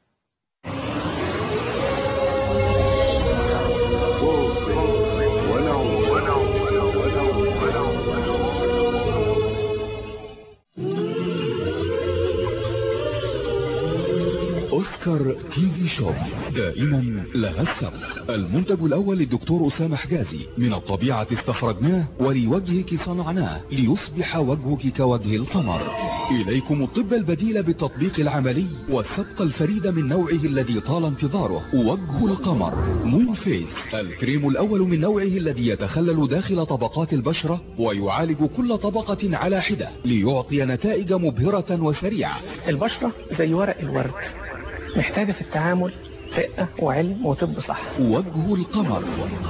أوسكار تي في شوب دائما لها السبق المنتج الأول للدكتور أسامة حجازي من الطبيعة استخرجناه ولوجهك صنعناه ليصبح وجهك كوجه القمر إليكم الطب البديل بالتطبيق العملي والسبق الفريد من نوعه الذي طال انتظاره وجه القمر مون فيس الكريم الأول من نوعه الذي يتخلل داخل طبقات البشرة ويعالج كل طبقة على حدة ليعطي نتائج مبهرة وسريعة البشرة زي ورق الورد محتاجة في التعامل رقة وعلم وطب صح وجه القمر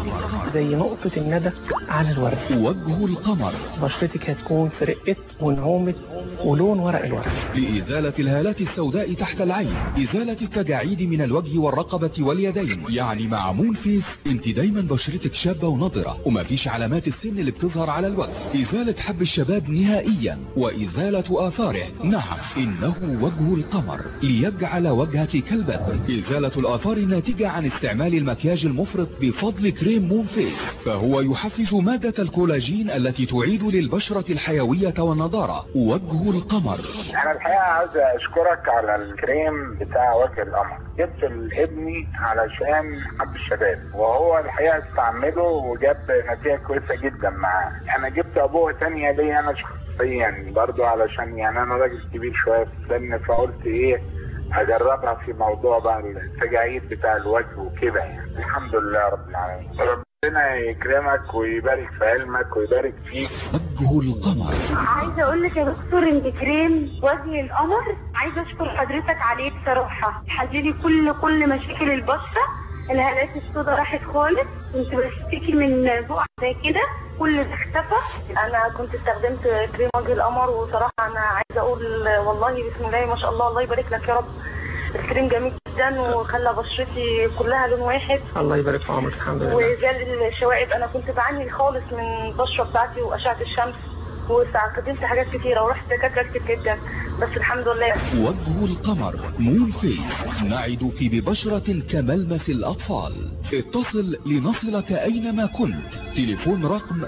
زي نقطة الندى على الورد وجه القمر بشرتك هتكون في رقة ونعومة ولون ورق الورد لإزالة الهالات السوداء تحت العين إزالة التجاعيد من الوجه والرقبة واليدين يعني مع مون فيس انت دايما بشرتك شابة ونضرة ومفيش علامات السن اللي بتظهر على الوجه إزالة حب الشباب نهائيا وإزالة آثاره نعم إنه وجه القمر ليجعل وجهك كالبدر إزالة الآثار الناتجة عن استعمال المكياج المفرط بفضل كريم مون فيس فهو يحفز مادة الكولاجين التي تعيد للبشرة الحيوية والنضارة وجه القمر انا الحقيقه عاوز اشكرك على الكريم بتاع وجه القمر جبت لابني علشان حب الشباب وهو الحقيقه استعمله وجاب نتيجه كويسه جدا معاه انا جبت ابوه تانية ليا انا شخصيا برضو علشان يعني انا راجل كبير شويه في السن فقلت ايه اجربها في موضوع بقى التجاعيد بتاع الوجه وكده يعني الحمد لله رب العالمين ربنا يكرمك ويبارك في علمك ويبارك فيك وجه القمر عايزه اقول لك يا دكتور ان كريم وجه القمر عايزه اشكر حضرتك عليه بصراحه حللي كل كل مشاكل البشره الهالات السوداء راحت خالص كنت بشتكي من بقع زي كده كل ده اختفى انا كنت استخدمت كريم وجه القمر وصراحه انا عايزه اقول والله بسم الله ما شاء الله الله يبارك لك يا رب الكريم جميل جدا وخلى بشرتي كلها لون واحد الله يبارك في عمرك الحمد لله وزال الشوائب انا كنت بعاني خالص من البشره بتاعتي واشعه الشمس واستخدمت حاجات كتيره ورحت دكاتره كتير جدا بس الحمد لله وجه القمر مون فيس نعدك ببشرة كملمس الأطفال اتصل لنصلك أينما كنت تليفون رقم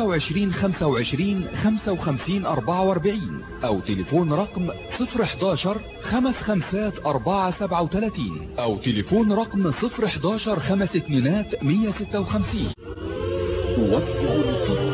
25 25 55 44 أو تليفون رقم 011 خمس خمسات 4 37 أو تليفون رقم 011 خمس اتنينات 156 وجه القمر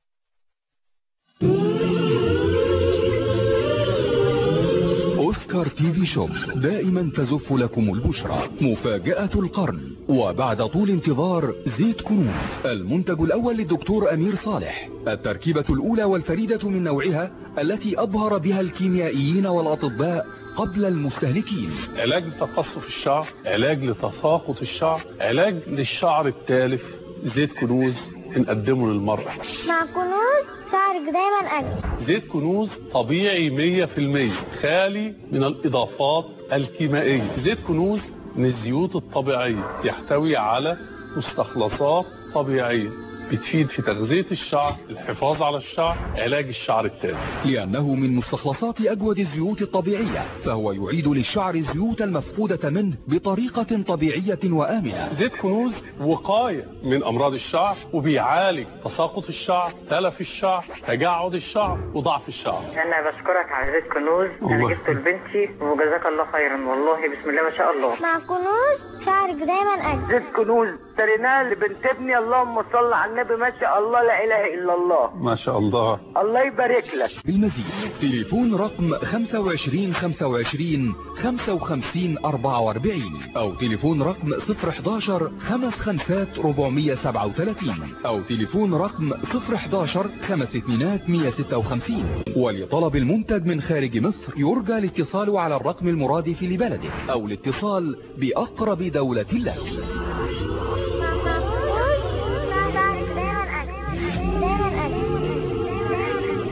أوسكار تي في شوب دائما تزف لكم البشرى مفاجأة القرن وبعد طول انتظار زيت كنوز المنتج الأول للدكتور أمير صالح التركيبة الأولى والفريدة من نوعها التي أبهر بها الكيميائيين والأطباء قبل المستهلكين علاج لتقصف الشعر علاج لتساقط الشعر علاج للشعر التالف زيت كنوز بنقدمه للمرأة مع كنوز شعرك دايما أجمل زيت كنوز طبيعي 100% خالي من الإضافات الكيميائية زيت كنوز من الزيوت الطبيعية يحتوي على مستخلصات طبيعية بتفيد في تغذية الشعر الحفاظ على الشعر علاج الشعر التالف لأنه من مستخلصات أجود الزيوت الطبيعية فهو يعيد للشعر الزيوت المفقودة منه بطريقة طبيعية وآمنة زيت كنوز وقاية من أمراض الشعر وبيعالج تساقط الشعر تلف الشعر تجعد الشعر وضعف الشعر انا بشكرك على زيت كنوز انا الله. جبته لبنتي وجزاك الله خيرا والله بسم الله ما شاء الله مع كنوز شعرك دايما أجمل زيت كنوز اشتريناه لبنت ابني اللهم صل على النبي ما شاء الله لا اله الا الله ما شاء الله الله يبارك لك بالمزيد تليفون رقم 25 25 55 44 أو تليفون رقم 011 55 437 أو تليفون رقم 011 5 اتنينات 156 ولطلب المنتج من خارج مصر يرجى الاتصال على الرقم المرادف لبلده أو الاتصال بأقرب دولة لك مع كنوز شعرك دايما أجمل دايما أجمل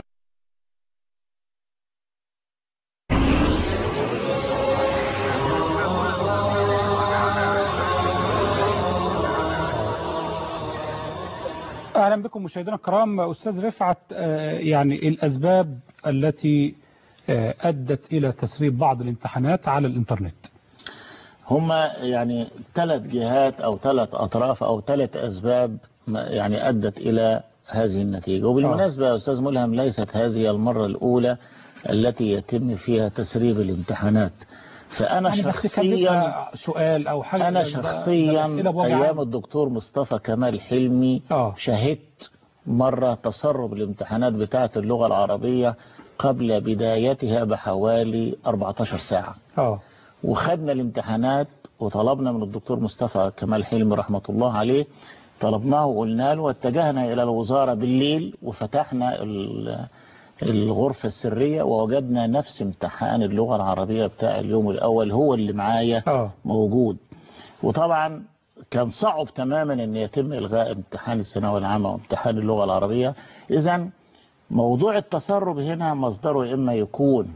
أهلا بكم مشاهدينا الكرام أستاذ رفعت آه، يعني الأسباب التي آه، أدت إلى تسريب بعض الامتحانات على الإنترنت هما يعني ثلاث جهات أو ثلاث أطراف أو ثلاث أسباب ما- يعني أدت إلى هذه النتيجة وبالمناسبة يا أستاذ ملهم ليست هذه المرة الأولى التي يتم فيها تسريب الامتحانات فأنا يعني بس كان شخصيا بيبقى سؤال أو حاجة أنا ده- ده- ده شخصيا أسئلة بوجه أيام عام. الدكتور مصطفى كمال حلمي شهدت مرة تسرب الامتحانات بتاعة اللغة العربية قبل بدايتها بحوالي 14 ساعة اه وخدنا الامتحانات وطلبنا من الدكتور مصطفى كمال حلمي رحمة الله عليه طلبناه وقلنا له واتجهنا إلى الوزارة بالليل وفتحنا ال- الغرفة السرية ووجدنا نفس امتحان اللغة العربية بتاع اليوم الأول هو اللي معايا موجود وطبعا كان صعب تماما أن يتم إلغاء امتحان الثانوية العامة وامتحان اللغة العربية إذا موضوع التسرب هنا مصدره إما يكون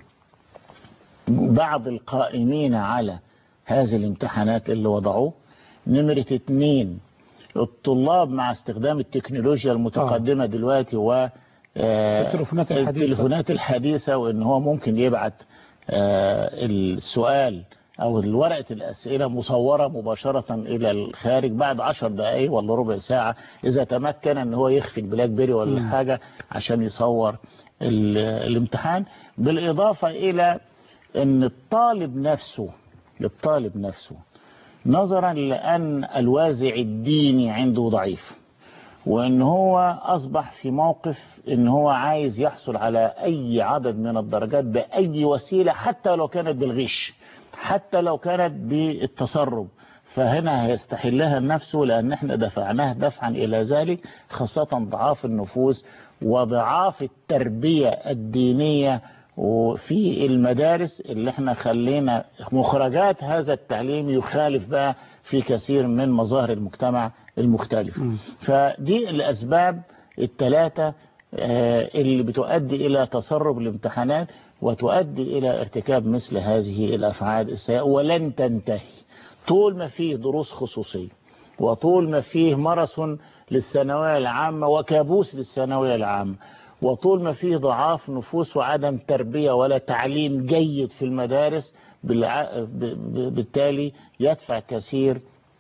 بعض القائمين على هذه الامتحانات اللي وضعوه نمرة اتنين الطلاب مع استخدام التكنولوجيا المتقدمة دلوقتي و آه، التليفونات الحديثة. التليفونات الحديثة وان هو ممكن يبعت آه، السؤال او ورقة الاسئلة مصورة مباشرة الى الخارج بعد عشر دقايق ولا ربع ساعة اذا تمكن ان هو يخفي البلاك بيري ولا مم. حاجة عشان يصور ال- الامتحان بالاضافة الى ان الطالب نفسه الطالب نفسه نظرا لان الوازع الديني عنده ضعيف وان هو اصبح في موقف ان هو عايز يحصل على اي عدد من الدرجات باي وسيله حتى لو كانت بالغش حتى لو كانت بالتسرب فهنا هيستحلها نفسه لان احنا دفعناه دفعا الى ذلك خاصه ضعاف النفوس وضعاف التربيه الدينيه وفي المدارس اللي احنا خلينا مخرجات هذا التعليم يخالف بقى في كثير من مظاهر المجتمع المختلف فدي الأسباب الثلاثة آه، اللي بتؤدي إلى تسرب الامتحانات وتؤدي إلى ارتكاب مثل هذه الأفعال السيئة ولن تنتهي طول ما فيه دروس خصوصية وطول ما فيه مارس للثانوية العامة وكابوس للثانوية العامة وطول ما فيه ضعاف نفوس وعدم تربية ولا تعليم جيد في المدارس بالع- ب- ب- بالتالي يدفع كثير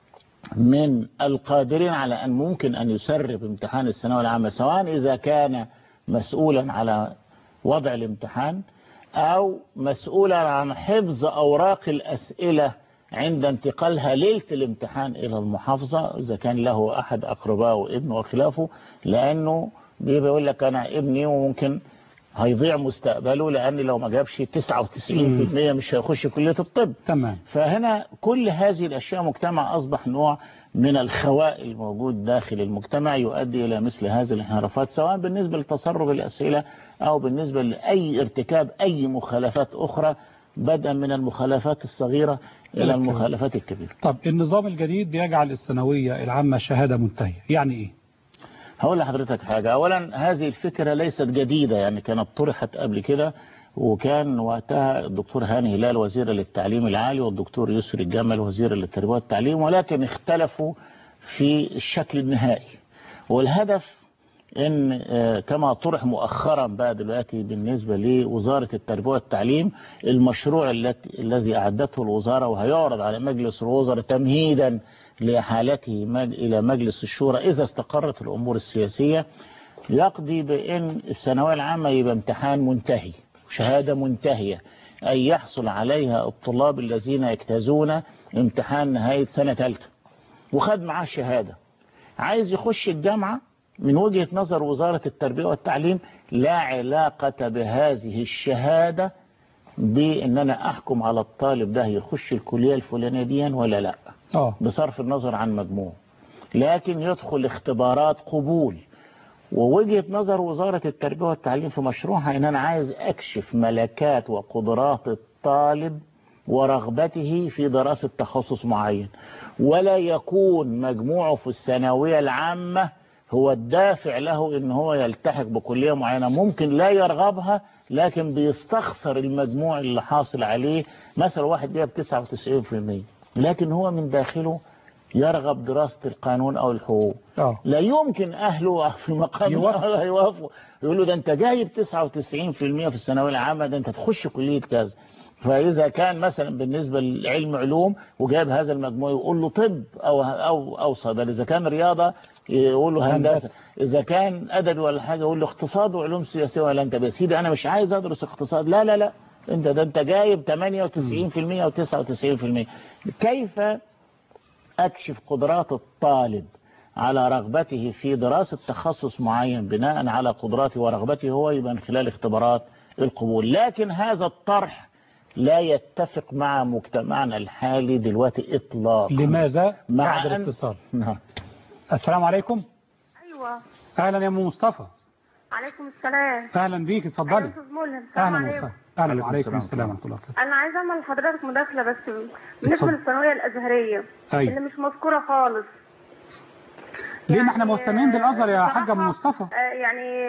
من القادرين على أن ممكن أن يسرب امتحان الثانوية العامة سواء إذا كان مسؤولا على وضع الامتحان أو مسؤولا عن حفظ أوراق الأسئلة عند انتقالها ليلة الامتحان إلى المحافظة إذا كان له أحد أقربائه ابنه وخلافه لأنه بيبقى يقول لك أنا ابني وممكن هيضيع مستقبله لان لو ما جابش 99% مش هيخش كليه الطب تمام فهنا كل هذه الاشياء مجتمع اصبح نوع من الخواء الموجود داخل المجتمع يؤدي الى مثل هذه الانحرافات سواء بالنسبه لتسرب الاسئله او بالنسبه لاي ارتكاب اي مخالفات اخرى بدءا من المخالفات الصغيره الى أوكي. المخالفات الكبيره طب النظام الجديد بيجعل الثانوية العامة شهادة منتهية يعني ايه هقول لحضرتك حاجة أولا هذه الفكرة ليست جديدة يعني كانت طرحت قبل كده وكان وقتها الدكتور هاني هلال وزير للتعليم العالي والدكتور يسري الجمل وزير للتربية والتعليم ولكن اختلفوا في الشكل النهائي والهدف ان آه، كما طرح مؤخرا بقى دلوقتي بالنسبة لوزارة التربية والتعليم المشروع التي الذي أعدته الوزارة وهيعرض على مجلس الوزراء تمهيدا لإحالته مج- إلى مجلس الشورى إذا استقرت الأمور السياسية يقضي بأن الثانوية العامة يبقى امتحان منتهي شهادة منتهية أي يحصل عليها الطلاب الذين يجتازون امتحان نهاية سنة ثالثة وخد معاه شهادة عايز يخش الجامعة من وجهة نظر وزارة التربية والتعليم لا علاقة بهذه الشهادة بأن أنا أحكم على الطالب ده يخش الكلية الفلانية دي ولا لا اه بصرف النظر عن مجموعه لكن يدخل اختبارات قبول ووجهة نظر وزارة التربية والتعليم في مشروعها ان انا عايز اكشف ملكات وقدرات الطالب ورغبته في دراسة تخصص معين ولا يكون مجموعه في الثانوية العامة هو الدافع له ان هو يلتحق بكلية معينة ممكن لا يرغبها لكن بيستخسر المجموع اللي حاصل عليه مثلا واحد جاب 99% لكن هو من داخله يرغب دراسة القانون أو الحقوق اه لا يمكن أهله في المقام يوافق. يوافقوا يقول له ده أنت جايب 99% في الثانوية العامة ده أنت تخش كلية كذا فإذا كان مثلا بالنسبة لعلم علوم وجايب هذا المجموع يقول له طب أو أو أو صيدلة إذا كان رياضة يقول له هندسة هندسة. إذا كان أدبي ولا حاجة يقول له اقتصاد وعلوم سياسية ولا أنت بس سيدي أنا مش عايز أدرس اقتصاد لا لا لا أنت ده أنت جايب 98% و99% كيف أكشف قدرات الطالب على رغبته في دراسة تخصص معين بناء على قدراته ورغبته هو يبقى من خلال اختبارات القبول لكن هذا الطرح لا يتفق مع مجتمعنا الحالي دلوقتي إطلاقا لماذا مع بعد أن- الاتصال نعم السلام عليكم ايوه اهلا يا ام مصطفى عليكم السلام اهلا بيك أيوة اتفضلي استاذ ملهم السلام اهلا عليكم وسهلا اهلا عليكم وعليكم السلام السلام ورحمه الله وبركاته انا عايزه اعمل لحضرتك مداخله بس بالنسبه اتفضل. للثانويه الازهريه أيوة. اللي مش مذكوره خالص ليه ما احنا يعني، مهتمين بالازهر يا بصراحة، حاجه ام مصطفى آه، يعني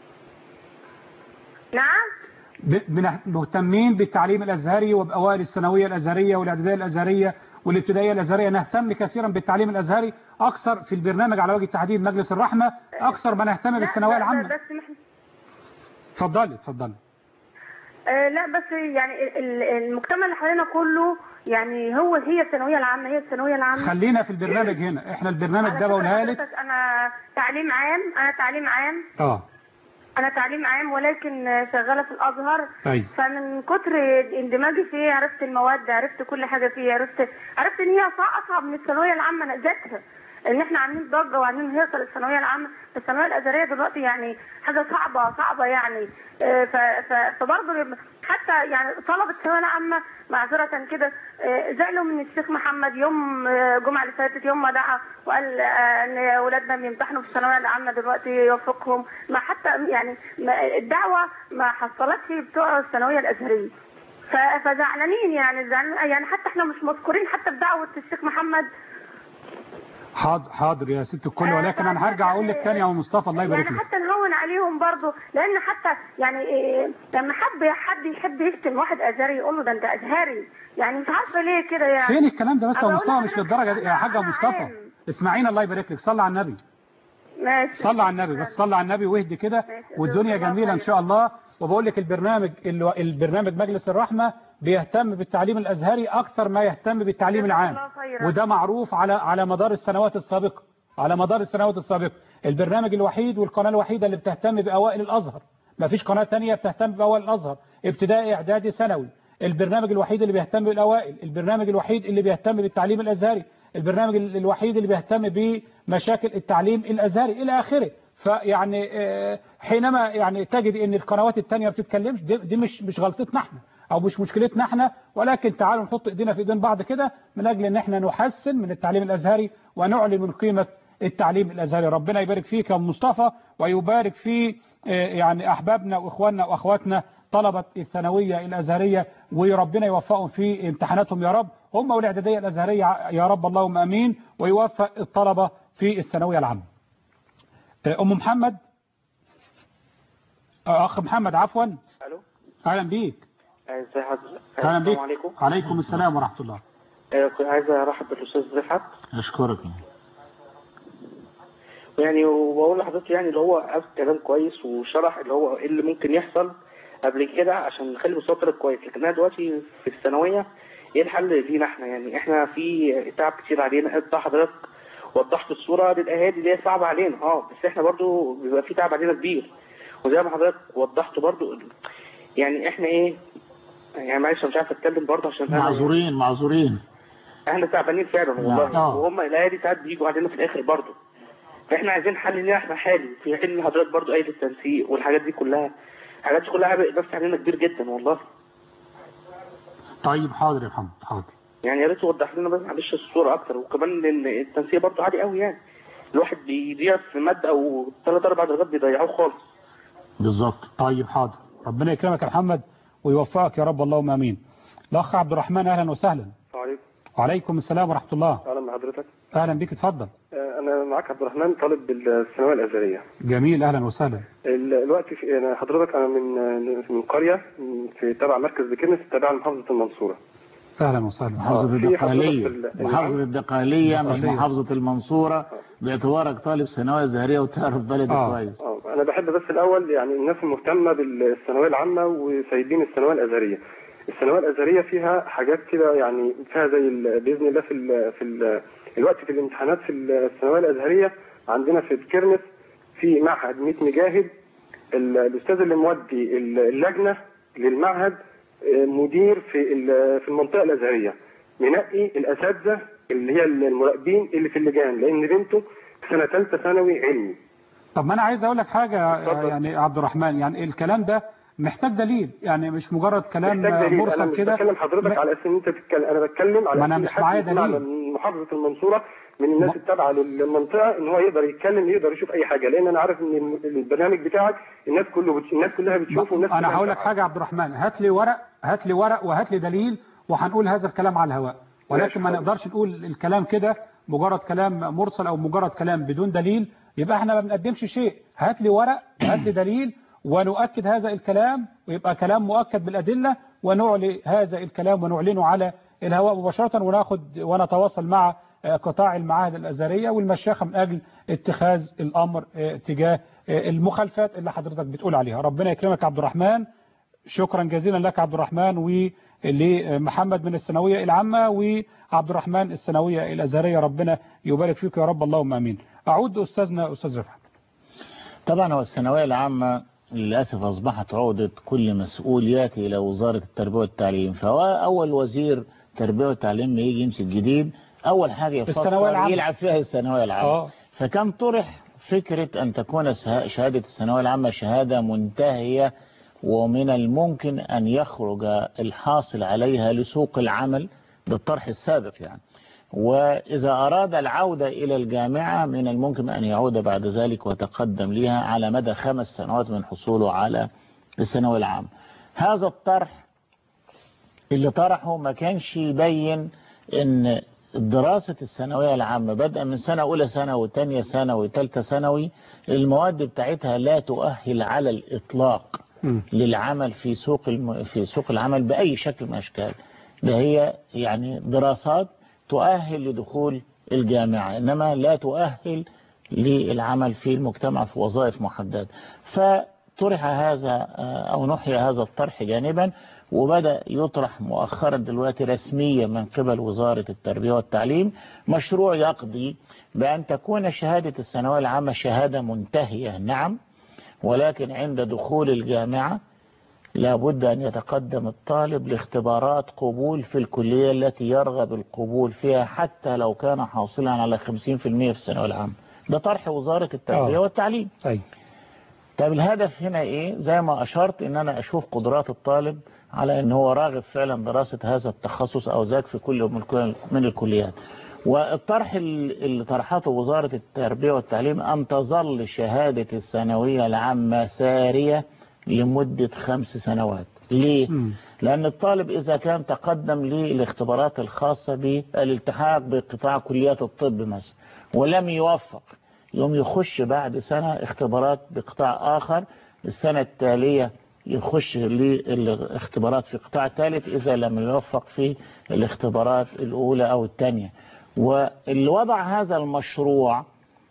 نعم ب- بن- مهتمين بالتعليم الازهري وباوائل الثانويه الازهريه والاعداديه الازهريه والابتدائيه الازهريه نهتم كثيرا بالتعليم الازهري اكثر في البرنامج على وجه التحديد مجلس الرحمه اكثر ما نهتم لا، بالثانويه ب- العامه بس مح- اتفضلي اتفضلي آه، لا بس يعني ال- ال- المجتمع اللي حوالينا كله يعني هو هي الثانويه العامه هي الثانويه العامه خلينا في البرنامج هنا احنا البرنامج على ده فكرة بقولها لك حضرتك انا تعليم عام انا تعليم عام اه انا تعليم عام ولكن شغاله في الازهر أيوة. فمن كتر اندماجي فيه عرفت المواد عرفت كل حاجه فيه عرفت عرفت ان هي صع- اصعب من الثانويه العامه ذاتها ان احنا عاملين ضجه وعاملين هيصه للثانويه العامه الثانويه الازهريه دلوقتي يعني حاجه صعبه صعبه يعني آه، ف- ف- فبرضه حتى يعني طلبه الثانويه العامه معذره كده آه، زعلوا من الشيخ محمد يوم آه، الجمعه اللي فاتت يوم ما دعا وقال آه، ان اولادنا بيمتحنوا في الثانويه العامه دلوقتي يوفقهم ما حتى يعني ما الدعوه ما حصلتش بتوع الثانويه الازهريه ف- فزعلانين يعني زعلان يعني حتى احنا مش مذكورين حتى في دعوه الشيخ محمد حاضر حاضر يا ست الكل ولكن انا هرجع اقول لك تاني يا ام مصطفى الله يبارك يعني لك حتى نهون عليهم برضو لان حتى يعني إيه لما حد حد يحب يشتم واحد ازهري يقول له ده انت ازهري يعني مش عارفه ليه كده يعني فين الكلام ده بس يا أبقى مصطفى أقول مش لحضرتك للدرجه دي يا أنا- حاجه أنا مصطفى عام. اسمعينا الله يبارك لك صلى على النبي ماشي صلى على النبي بس صلى على النبي واهدي كده والدنيا جزاك الله جميله ان خير. شاء الله وبقول لك البرنامج ال- البرنامج مجلس الرحمه بيهتم بالتعليم الازهري اكثر ما يهتم بالتعليم جزاك العام الله خيرا. وده معروف على على مدار السنوات السابقه على مدار السنوات السابقه البرنامج الوحيد والقناه الوحيده اللي بتهتم باوائل الازهر ما فيش قناه ثانيه بتهتم باوائل الازهر ابتدائي اعدادي ثانوي البرنامج الوحيد اللي بيهتم بالاوائل البرنامج الوحيد اللي بيهتم بالتعليم الازهري البرنامج ال- الوحيد اللي بيهتم بمشاكل التعليم الازهري الى اخره فيعني آه، حينما يعني تجد ان القنوات التانية ما بتتكلمش دي, دي مش مش غلطتنا احنا او مش مشكلتنا احنا ولكن تعالوا نحط ايدينا في ايدين بعض كده من اجل ان احنا نحسن من التعليم الازهري ونعلي من قيمة التعليم الازهري ربنا يبارك فيك يا أم مصطفى ويبارك في آه، يعني احبابنا واخواننا واخواتنا طلبة الثانوية الازهرية وربنا يوفقهم في امتحاناتهم يا رب هم والاعدادية الازهرية يا رب اللهم امين ويوفق الطلبة في الثانوية العامة آه، ام محمد آه، اخ محمد عفوا الو اهلا بيك ازي حضرتك اهلا بيك السلام عليكم عليكم السلام ورحمة الله آه، كنت عايز ارحب بالاستاذ رفعت أشكرك يعني وبقول لحضرتك يعني اللي هو قال كلام كويس وشرح اللي هو ايه اللي ممكن يحصل قبل كده عشان نخلي مستوى كويس لكن انا دلوقتي في الثانويه ايه الحل لينا احنا يعني احنا في تعب كتير علينا انت حضرتك وضحت الصوره للاهالي اللي هي صعبه علينا اه بس احنا برضو بيبقى في تعب علينا كبير وزي ما حضرتك وضحت برضو يعني احنا ايه يعني معلش أنا مش عارف اتكلم برضه عشان أنا- معذورين معذورين احنا تعبانين فعلا والله آه. وهم الاهالي ساعات بيجوا علينا في الاخر برضه فاحنا عايزين حل لينا احنا حالي في حين إن حضرتك برضه قايل التنسيق والحاجات دي كلها الحاجات دي كلها عبء نفسي علينا كبير جدا والله طيب حاضر يا محمد حاضر يعني يا ريت توضح لنا بس معلش الصوره اكتر وكمان ان التنسيق برضه عالي قوي يعني الواحد بيضيع في ماده او ثلاث اربع درجات بيضيعوه خالص بالظبط طيب حاضر ربنا يكرمك يا محمد ويوفقك يا رب اللهم امين الاخ عبد الرحمن اهلا وسهلا السلام عليكم وعليكم السلام ورحمة الله اهلا بحضرتك اهلا بيك اتفضل آه، انا معاك عبد الرحمن طالب بالثانويه الازهريه جميل اهلا وسهلا ال- الوقت في أنا حضرتك انا من من قريه في تبع مركز بكنس تبع محافظه المنصوره اهلا وسهلا محافظة في الدقالية حضرتك ال- محافظة الدقالية مش الدقهلية. محافظة المنصورة باعتبارك طالب ثانوية زهرية وتعرف بلدك آه. كويس اه انا بحب بس الاول يعني الناس المهتمه بالثانويه العامه وسايبين الثانويه الازهريه الثانويه الازهريه فيها حاجات كده يعني فيها زي ال- باذن الله في ال في ال الوقت في الامتحانات في الثانويه الازهريه عندنا في كيرنس في معهد 100 مجاهد ال- الاستاذ اللي مودي ال- اللجنه للمعهد آه، مدير في ال- في المنطقه الازهريه منقي الاساتذه اللي هي المراقبين اللي في اللجان لان بنته في سنه ثالثه ثانوي علمي طب ما انا عايز اقول لك حاجة يعني عبد الرحمن يعني الكلام ده محتاج دليل يعني مش مجرد كلام محتاج دليل انا مرسل مش كده بكلم حضرتك على اساس ان انت تتكلم انا بتكلم على ما أنا أساس مش حد معايا يسمعنا دليل. من محافظه المنصوره من الناس التابعه للمنطقه ان هو يقدر يتكلم يقدر يشوف اي حاجه لان انا عارف ان الم- البرنامج بتاعك الناس كله بت... الناس كلها بتشوفه والناس انا كلها هقول لك بتتابعه. حاجة يا عبد الرحمن هات لي ورق هات لي ورق وهات لي دليل وهنقول هذا الكلام على الهواء ولكن ما نقدرش نقول الكلام كده مجرد كلام مرسل او مجرد كلام بدون دليل يبقى احنا ما بنقدمش شيء هات لي ورق هات لي دليل ونؤكد هذا الكلام ويبقى كلام مؤكد بالأدلة ونعلي هذا الكلام ونعلنه على الهواء مباشرة وناخد ونتواصل مع آه، قطاع المعاهد الأزهرية والمشيخة من أجل اتخاذ الأمر آه، تجاه آه، المخالفات اللي حضرتك بتقول عليها ربنا يكرمك يا عبد الرحمن شكرا جزيلا لك عبد الرحمن ولمحمد من الثانوية العامة وعبد الرحمن الثانوية الأزهرية ربنا يبارك فيك يا رب اللهم أمين أعود أستاذنا أستاذ رفعت طبعا هو الثانوية العامة للأسف أصبحت عقدة كل مسؤول يأتي إلى وزارة التربية والتعليم فهو أول وزير تربية والتعليم يجي يمسك جديد أول حاجة الثانوية يفكر العامة. يلعب فيها الثانوية العامة آه. فكان طرح فكرة أن تكون شه- شهادة الثانوية العامة شهادة منتهية ومن الممكن أن يخرج الحاصل عليها لسوق العمل ده الطرح السابق يعني وإذا أراد العودة إلى الجامعة من الممكن أن يعود بعد ذلك ويتقدم لها على مدى خمس سنوات من حصوله على الثانوية العامة هذا الطرح اللي طرحه ما كانش يبين ان دراسة الثانوية العامة بدءا من سنة أولى ثانوي وثانية ثانوي وثالثة ثانوي المواد بتاعتها لا تؤهل على الإطلاق للعمل في سوق الم... في سوق العمل بأي شكل من الأشكال ده هي يعني دراسات تؤهل لدخول الجامعة إنما لا تؤهل للعمل في المجتمع في وظائف محددة فطرح هذا آه، أو نحي هذا الطرح جانبا وبدأ يطرح مؤخرا دلوقتي رسميا من قبل وزارة التربية والتعليم مشروع يقضي بأن تكون شهادة الثانوية العامة شهادة منتهية نعم ولكن عند دخول الجامعة لابد أن يتقدم الطالب لاختبارات قبول في الكلية التي يرغب القبول فيها حتى لو كان حاصلا على 50% في الثانوية العامة ده طرح وزارة التربية آه. والتعليم طيب طب الهدف هنا ايه زي ما اشرت ان انا اشوف قدرات الطالب على ان هو راغب فعلا دراسة هذا التخصص او ذاك في كل من الكل- من الكليات والطرح ال- اللي طرحته وزارة التربية والتعليم ان تظل شهادة الثانوية العامة سارية لمدة خمس سنوات ليه؟ لأن الطالب إذا كان تقدم للاختبارات الخاصة بالالتحاق بقطاع كليات الطب مثلا ولم يوفق يوم يخش بعد سنة اختبارات بقطاع آخر السنة التالية يخش للاختبارات في قطاع ثالث إذا لم يوفق في الاختبارات الأولى أو الثانية واللي وضع هذا المشروع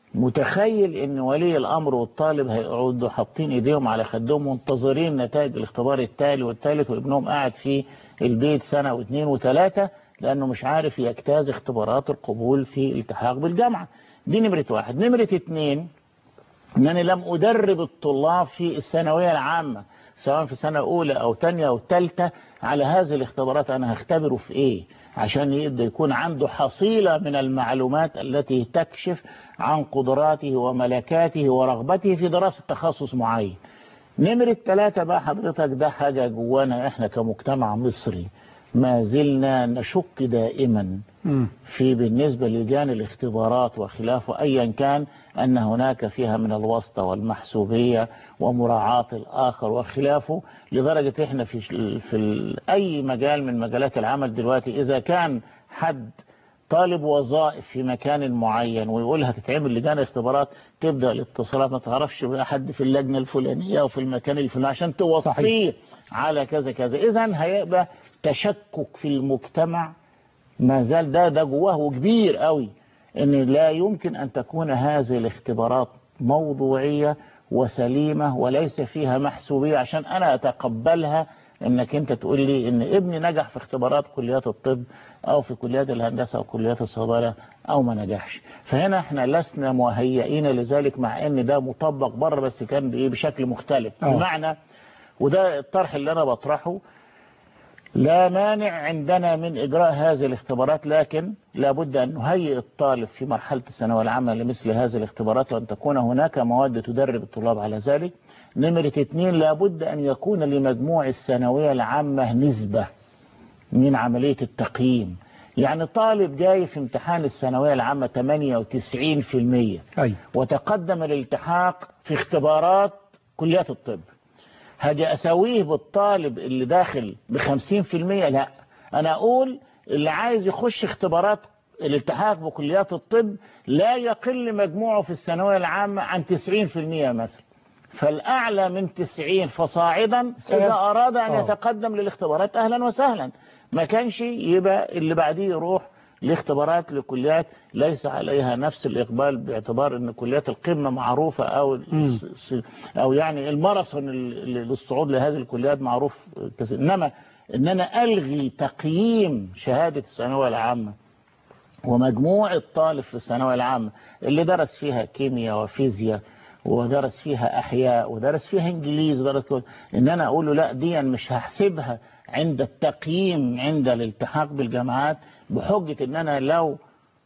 متخيل ان ولي الامر والطالب هيقعدوا حاطين ايديهم على خدهم منتظرين نتائج الاختبار التالي والثالث وابنهم قاعد في البيت سنة واثنين وثلاثة لانه مش عارف يجتاز اختبارات القبول في الالتحاق بالجامعة دي نمرة واحد نمرة اتنين انني لم ادرب الطلاب في الثانوية العامة سواء في سنة اولى او تانية او تالتة على هذه الاختبارات انا هختبره في ايه عشان يقدر يكون عنده حصيلة من المعلومات التي تكشف عن قدراته وملكاته ورغبته في دراسة تخصص معين نمرة ثلاثة بقى حضرتك ده حاجة جوانا احنا كمجتمع مصري ما زلنا نشك دائما في بالنسبة لجان الاختبارات وخلافه أيا كان أن هناك فيها من الواسطة والمحسوبية ومراعاة الآخر وخلافه لدرجة إحنا في, في ال- أي مجال من مجالات العمل دلوقتي إذا كان حد طالب وظائف في مكان معين ويقول هتتعمل لجان اختبارات تبدأ الاتصالات ما تعرفش بقى حد في اللجنة الفلانية أو في المكان الفلاني عشان توصيه على كذا كذا إذا هيبقى تشكك في المجتمع ما زال ده ده جواه كبير قوي ان لا يمكن ان تكون هذه الاختبارات موضوعية وسليمة وليس فيها محسوبية عشان انا اتقبلها انك انت تقول لي ان ابني نجح في اختبارات كليات الطب او في كليات الهندسة او كليات الصيدلة او ما نجحش فهنا احنا لسنا مهيئين لذلك مع ان ده مطبق بره بس كان بايه بشكل مختلف آه. بمعنى وده الطرح اللي انا بطرحه لا مانع عندنا من إجراء هذه الاختبارات لكن لابد أن نهيئ الطالب في مرحلة الثانوية العامة لمثل هذه الاختبارات وأن تكون هناك مواد تدرب الطلاب على ذلك نمرة اثنين لابد أن يكون لمجموع الثانوية العامة نسبة من عملية التقييم يعني طالب جاي في امتحان الثانوية العامة 98% أي. وتقدم الالتحاق في اختبارات كليات الطب هاجي اسويه بالطالب اللي داخل بخمسين في المية لا انا اقول اللي عايز يخش اختبارات الالتحاق بكليات الطب لا يقل مجموعه في الثانوية العامة عن تسعين في المية مثلا فالاعلى من تسعين فصاعدا اذا اراد ان آه. يتقدم للاختبارات اهلا وسهلا ما كانش يبقى اللي بعديه يروح لاختبارات لكليات ليس عليها نفس الإقبال باعتبار أن كليات القمة معروفة أو الس- أو يعني الماراثون ال- للصعود لهذه الكليات معروف كثير إنما إن أنا ألغي تقييم شهادة الثانوية العامة ومجموع الطالب في الثانوية العامة اللي درس فيها كيمياء وفيزياء ودرس فيها أحياء ودرس فيها إنجليزي ودرس كل إن أنا أقول له لا دي مش هحسبها عند التقييم عند الالتحاق بالجامعات بحجة إن أنا لو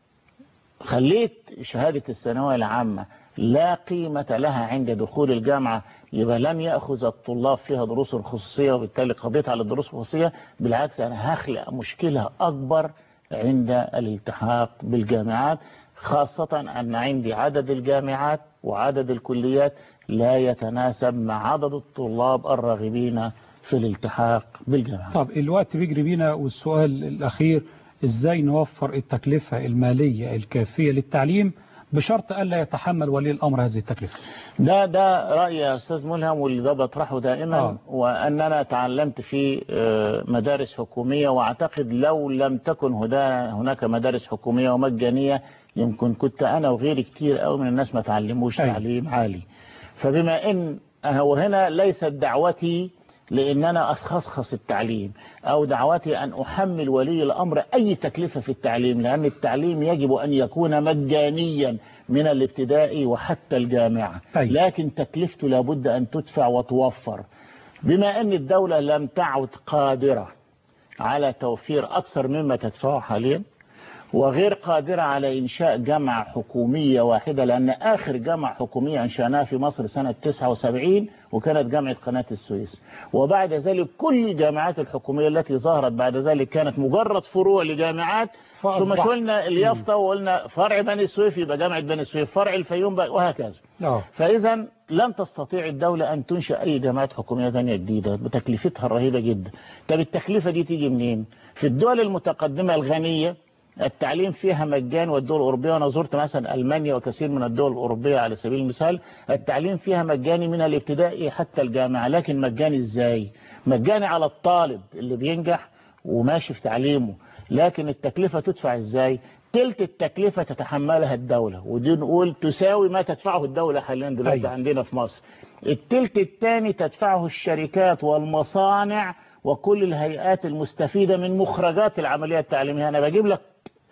خليت شهادة الثانوية العامة لا قيمة لها عند دخول الجامعة يبقى لم يأخذ الطلاب فيها دروس الخصوصية وبالتالي قضيت على الدروس الخصوصية بالعكس أنا هخلق مشكلة أكبر عند الالتحاق بالجامعات خاصة أن عندي عدد الجامعات وعدد الكليات لا يتناسب مع عدد الطلاب الراغبين في الالتحاق بالجامعات طب الوقت بيجري بينا والسؤال الأخير إزاي نوفر التكلفة المالية الكافية للتعليم بشرط ألا يتحمل ولي الأمر هذه التكلفة ده ده رأيي يا أستاذ ملهم واللي ده بطرحه دائما آه. آه. وأننا تعلمت في آه، مدارس حكومية وأعتقد لو لم تكن هدا- هناك مدارس حكومية ومجانية يمكن كنت أنا وغيري كتير قوي من الناس ما تعلموش تعليم عالي فبما إن أنا وهنا ليست دعوتي لأن أنا أخصخص التعليم أو دعوتي أن أحمل ولي الأمر أي تكلفة في التعليم لأن التعليم يجب أن يكون مجانيا من الابتدائي وحتى الجامعة لكن تكلفته لابد أن تدفع وتوفر بما أن الدولة لم تعد قادرة على توفير أكثر مما تدفعه حاليا وغير قادرة على إنشاء جامعة حكومية واحدة لأن آخر جامعة حكومية أنشأناها في مصر سنة 79 وكانت جامعة قناة السويس وبعد ذلك كل الجامعات الحكومية التي ظهرت بعد ذلك كانت مجرد فروع لجامعات ثم فأصبح- شلنا اليافطة وقلنا فرع بني سويف يبقى جامعة بني سويف فرع الفيوم بقى وهكذا آه. فإذا لن تستطيع الدولة أن تنشأ أي جامعات حكومية ثانية جديدة بتكلفتها الرهيبة جدا طب التكلفة دي تيجي منين في الدول المتقدمة الغنية التعليم فيها مجان والدول الأوروبية وأنا زرت مثلا ألمانيا وكثير من الدول الأوروبية على سبيل المثال التعليم فيها مجاني من الابتدائي حتى الجامعة لكن مجاني إزاي مجاني على الطالب اللي بينجح وماشي في تعليمه لكن التكلفة تدفع إزاي تلت التكلفة تتحملها الدولة ودي نقول تساوي ما تدفعه الدولة حاليا دلوقتي أيوة. عندنا في مصر التلت الثاني تدفعه الشركات والمصانع وكل الهيئات المستفيدة من مخرجات العملية التعليمية أنا بجيب لك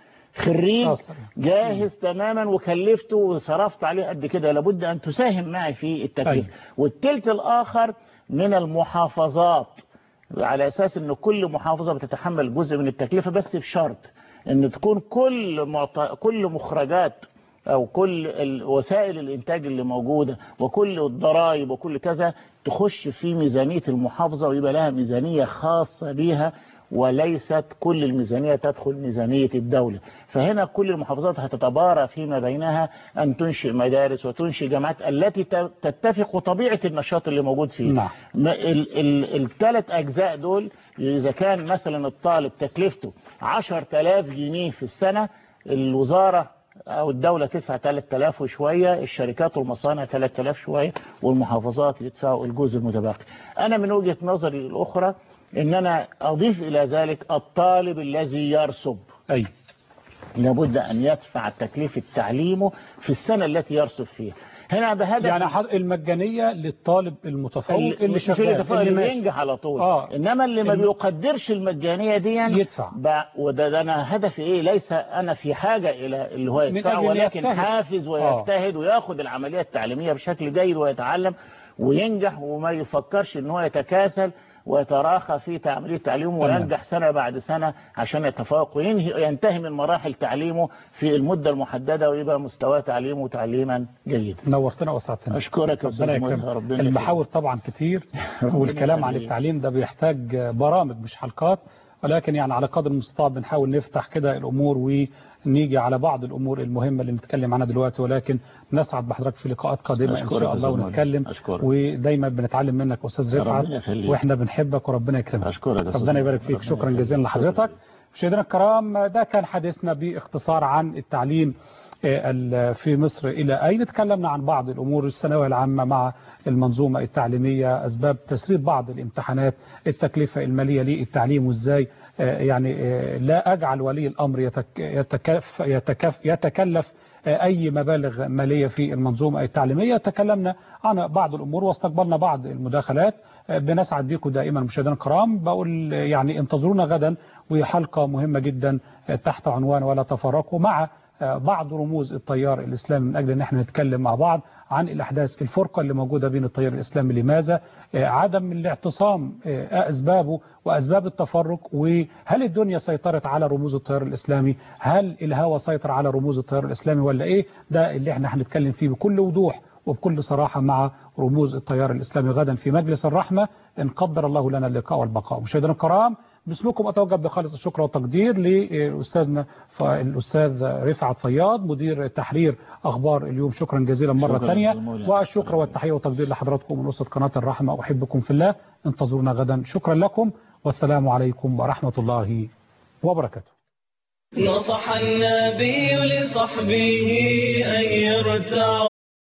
خريج جاهز تماما وكلفته وصرفت عليه قد كده لابد أن تساهم معي في التكلفة أيوة. والتلت الآخر من المحافظات على أساس أن كل محافظة بتتحمل جزء من التكلفة بس بشرط أن تكون كل معط... كل مخرجات أو كل ال- وسائل الإنتاج اللي موجودة وكل الضرائب وكل كذا تخش في ميزانية المحافظة ويبقى لها ميزانية خاصة بيها وليست كل الميزانية تدخل ميزانية الدولة فهنا كل المحافظات هتتبارى فيما بينها أن تنشئ مدارس وتنشئ جامعات التي ت- تتفق طبيعة النشاط اللي موجود فيه نعم. ما- ال- ال- الثلاث أجزاء دول إذا كان مثلا الطالب تكلفته 10000 جنيه في السنة الوزارة أو الدولة تدفع 3000 وشوية الشركات والمصانع 3000 شوية والمحافظات يدفعوا الجزء المتبقي أنا من وجهة نظري الأخرى إن أنا أضيف إلى ذلك الطالب الذي يرسب أي لابد أن يدفع تكلفة تعليمه في السنة التي يرسب فيها هنا بهدف يعني حض- المجانية للطالب المتفوق اللي, اللي مش شغال اللي, اللي ماشي. بينجح على طول آه. انما اللي ما الم- بيقدرش المجانيه دي يعني يدفع. ب- وده ده انا هدفي ايه ليس انا في حاجه الى اللي هو من يدفع أجل ولكن يجتهد. حافز ويجتهد وياخد العمليه التعليميه بشكل جيد ويتعلم وينجح وما يفكرش ان هو يتكاسل ويتراخى في عمليه تعليمه تمام. وينجح سنه بعد سنه عشان يتفوق وينهي ينتهي من مراحل تعليمه في المده المحدده ويبقى مستوى تعليمه تعليما جيدا نورتنا وسعتنا اشكرك يا ربنا استاذ منى، يكرمك ربنا المحاور طبعا كتير والكلام عن يخليك. التعليم ده بيحتاج برامج مش حلقات ولكن يعني على قدر المستطاع بنحاول نفتح كده الامور ونيجي على بعض الامور المهمه اللي نتكلم عنها دلوقتي ولكن نسعد بحضرتك في لقاءات قادمه ان أشكرك شاء يا الله أستاذ ونتكلم أشكرك. ودايما بنتعلم منك استاذ ربنا رفعت يخليك. واحنا بنحبك وربنا يكرمك أشكرك يا أستاذ ربنا يبارك ربنا فيك شكرا يخليك. جزيلا لحضرتك مشاهدينا الكرام ده كان حديثنا باختصار عن التعليم آه، ال- في مصر إلى أين تكلمنا عن بعض الأمور الثانوية العامة مع المنظومة التعليمية أسباب تسريب بعض الامتحانات التكلفة المالية للتعليم وإزاي آه، يعني آه، لا أجعل ولي الأمر يتك- يتكف يتكف يتكلف آه، أي مبالغ مالية في المنظومة التعليمية تكلمنا عن بعض الأمور واستقبلنا بعض المداخلات آه، بنسعد بكم دائما مشاهدينا الكرام بقول آه، يعني انتظرونا غدا وحلقة مهمة جدا آه، تحت عنوان ولا تفرقوا مع آه، بعض رموز التيار الإسلامي من أجل أن احنا نتكلم مع بعض عن الأحداث الفرقة اللي موجودة بين التيار الإسلامي لماذا آه، عدم الاعتصام آه، أسبابه وأسباب التفرق وهل الدنيا سيطرت على رموز التيار الإسلامي هل الهوى سيطر على رموز التيار الإسلامي ولا إيه ده اللي احنا هنتكلم فيه بكل وضوح وبكل صراحة مع رموز التيار الإسلامي غدا في مجلس الرحمة إن قدر الله لنا اللقاء والبقاء مشاهدينا الكرام باسمكم أتوجه بخالص الشكر والتقدير لأستاذنا ف- الأستاذ رفعت فياض مدير تحرير أخبار اليوم شكرا جزيلا مرة شكراً ثانية جزيلاً. والشكر والتحية والتقدير لحضراتكم من أسرة قناة الرحمة أحبكم في الله انتظرونا غدا شكرا لكم والسلام عليكم ورحمة الله وبركاته نصح النبي لصحبه أن يرتعوا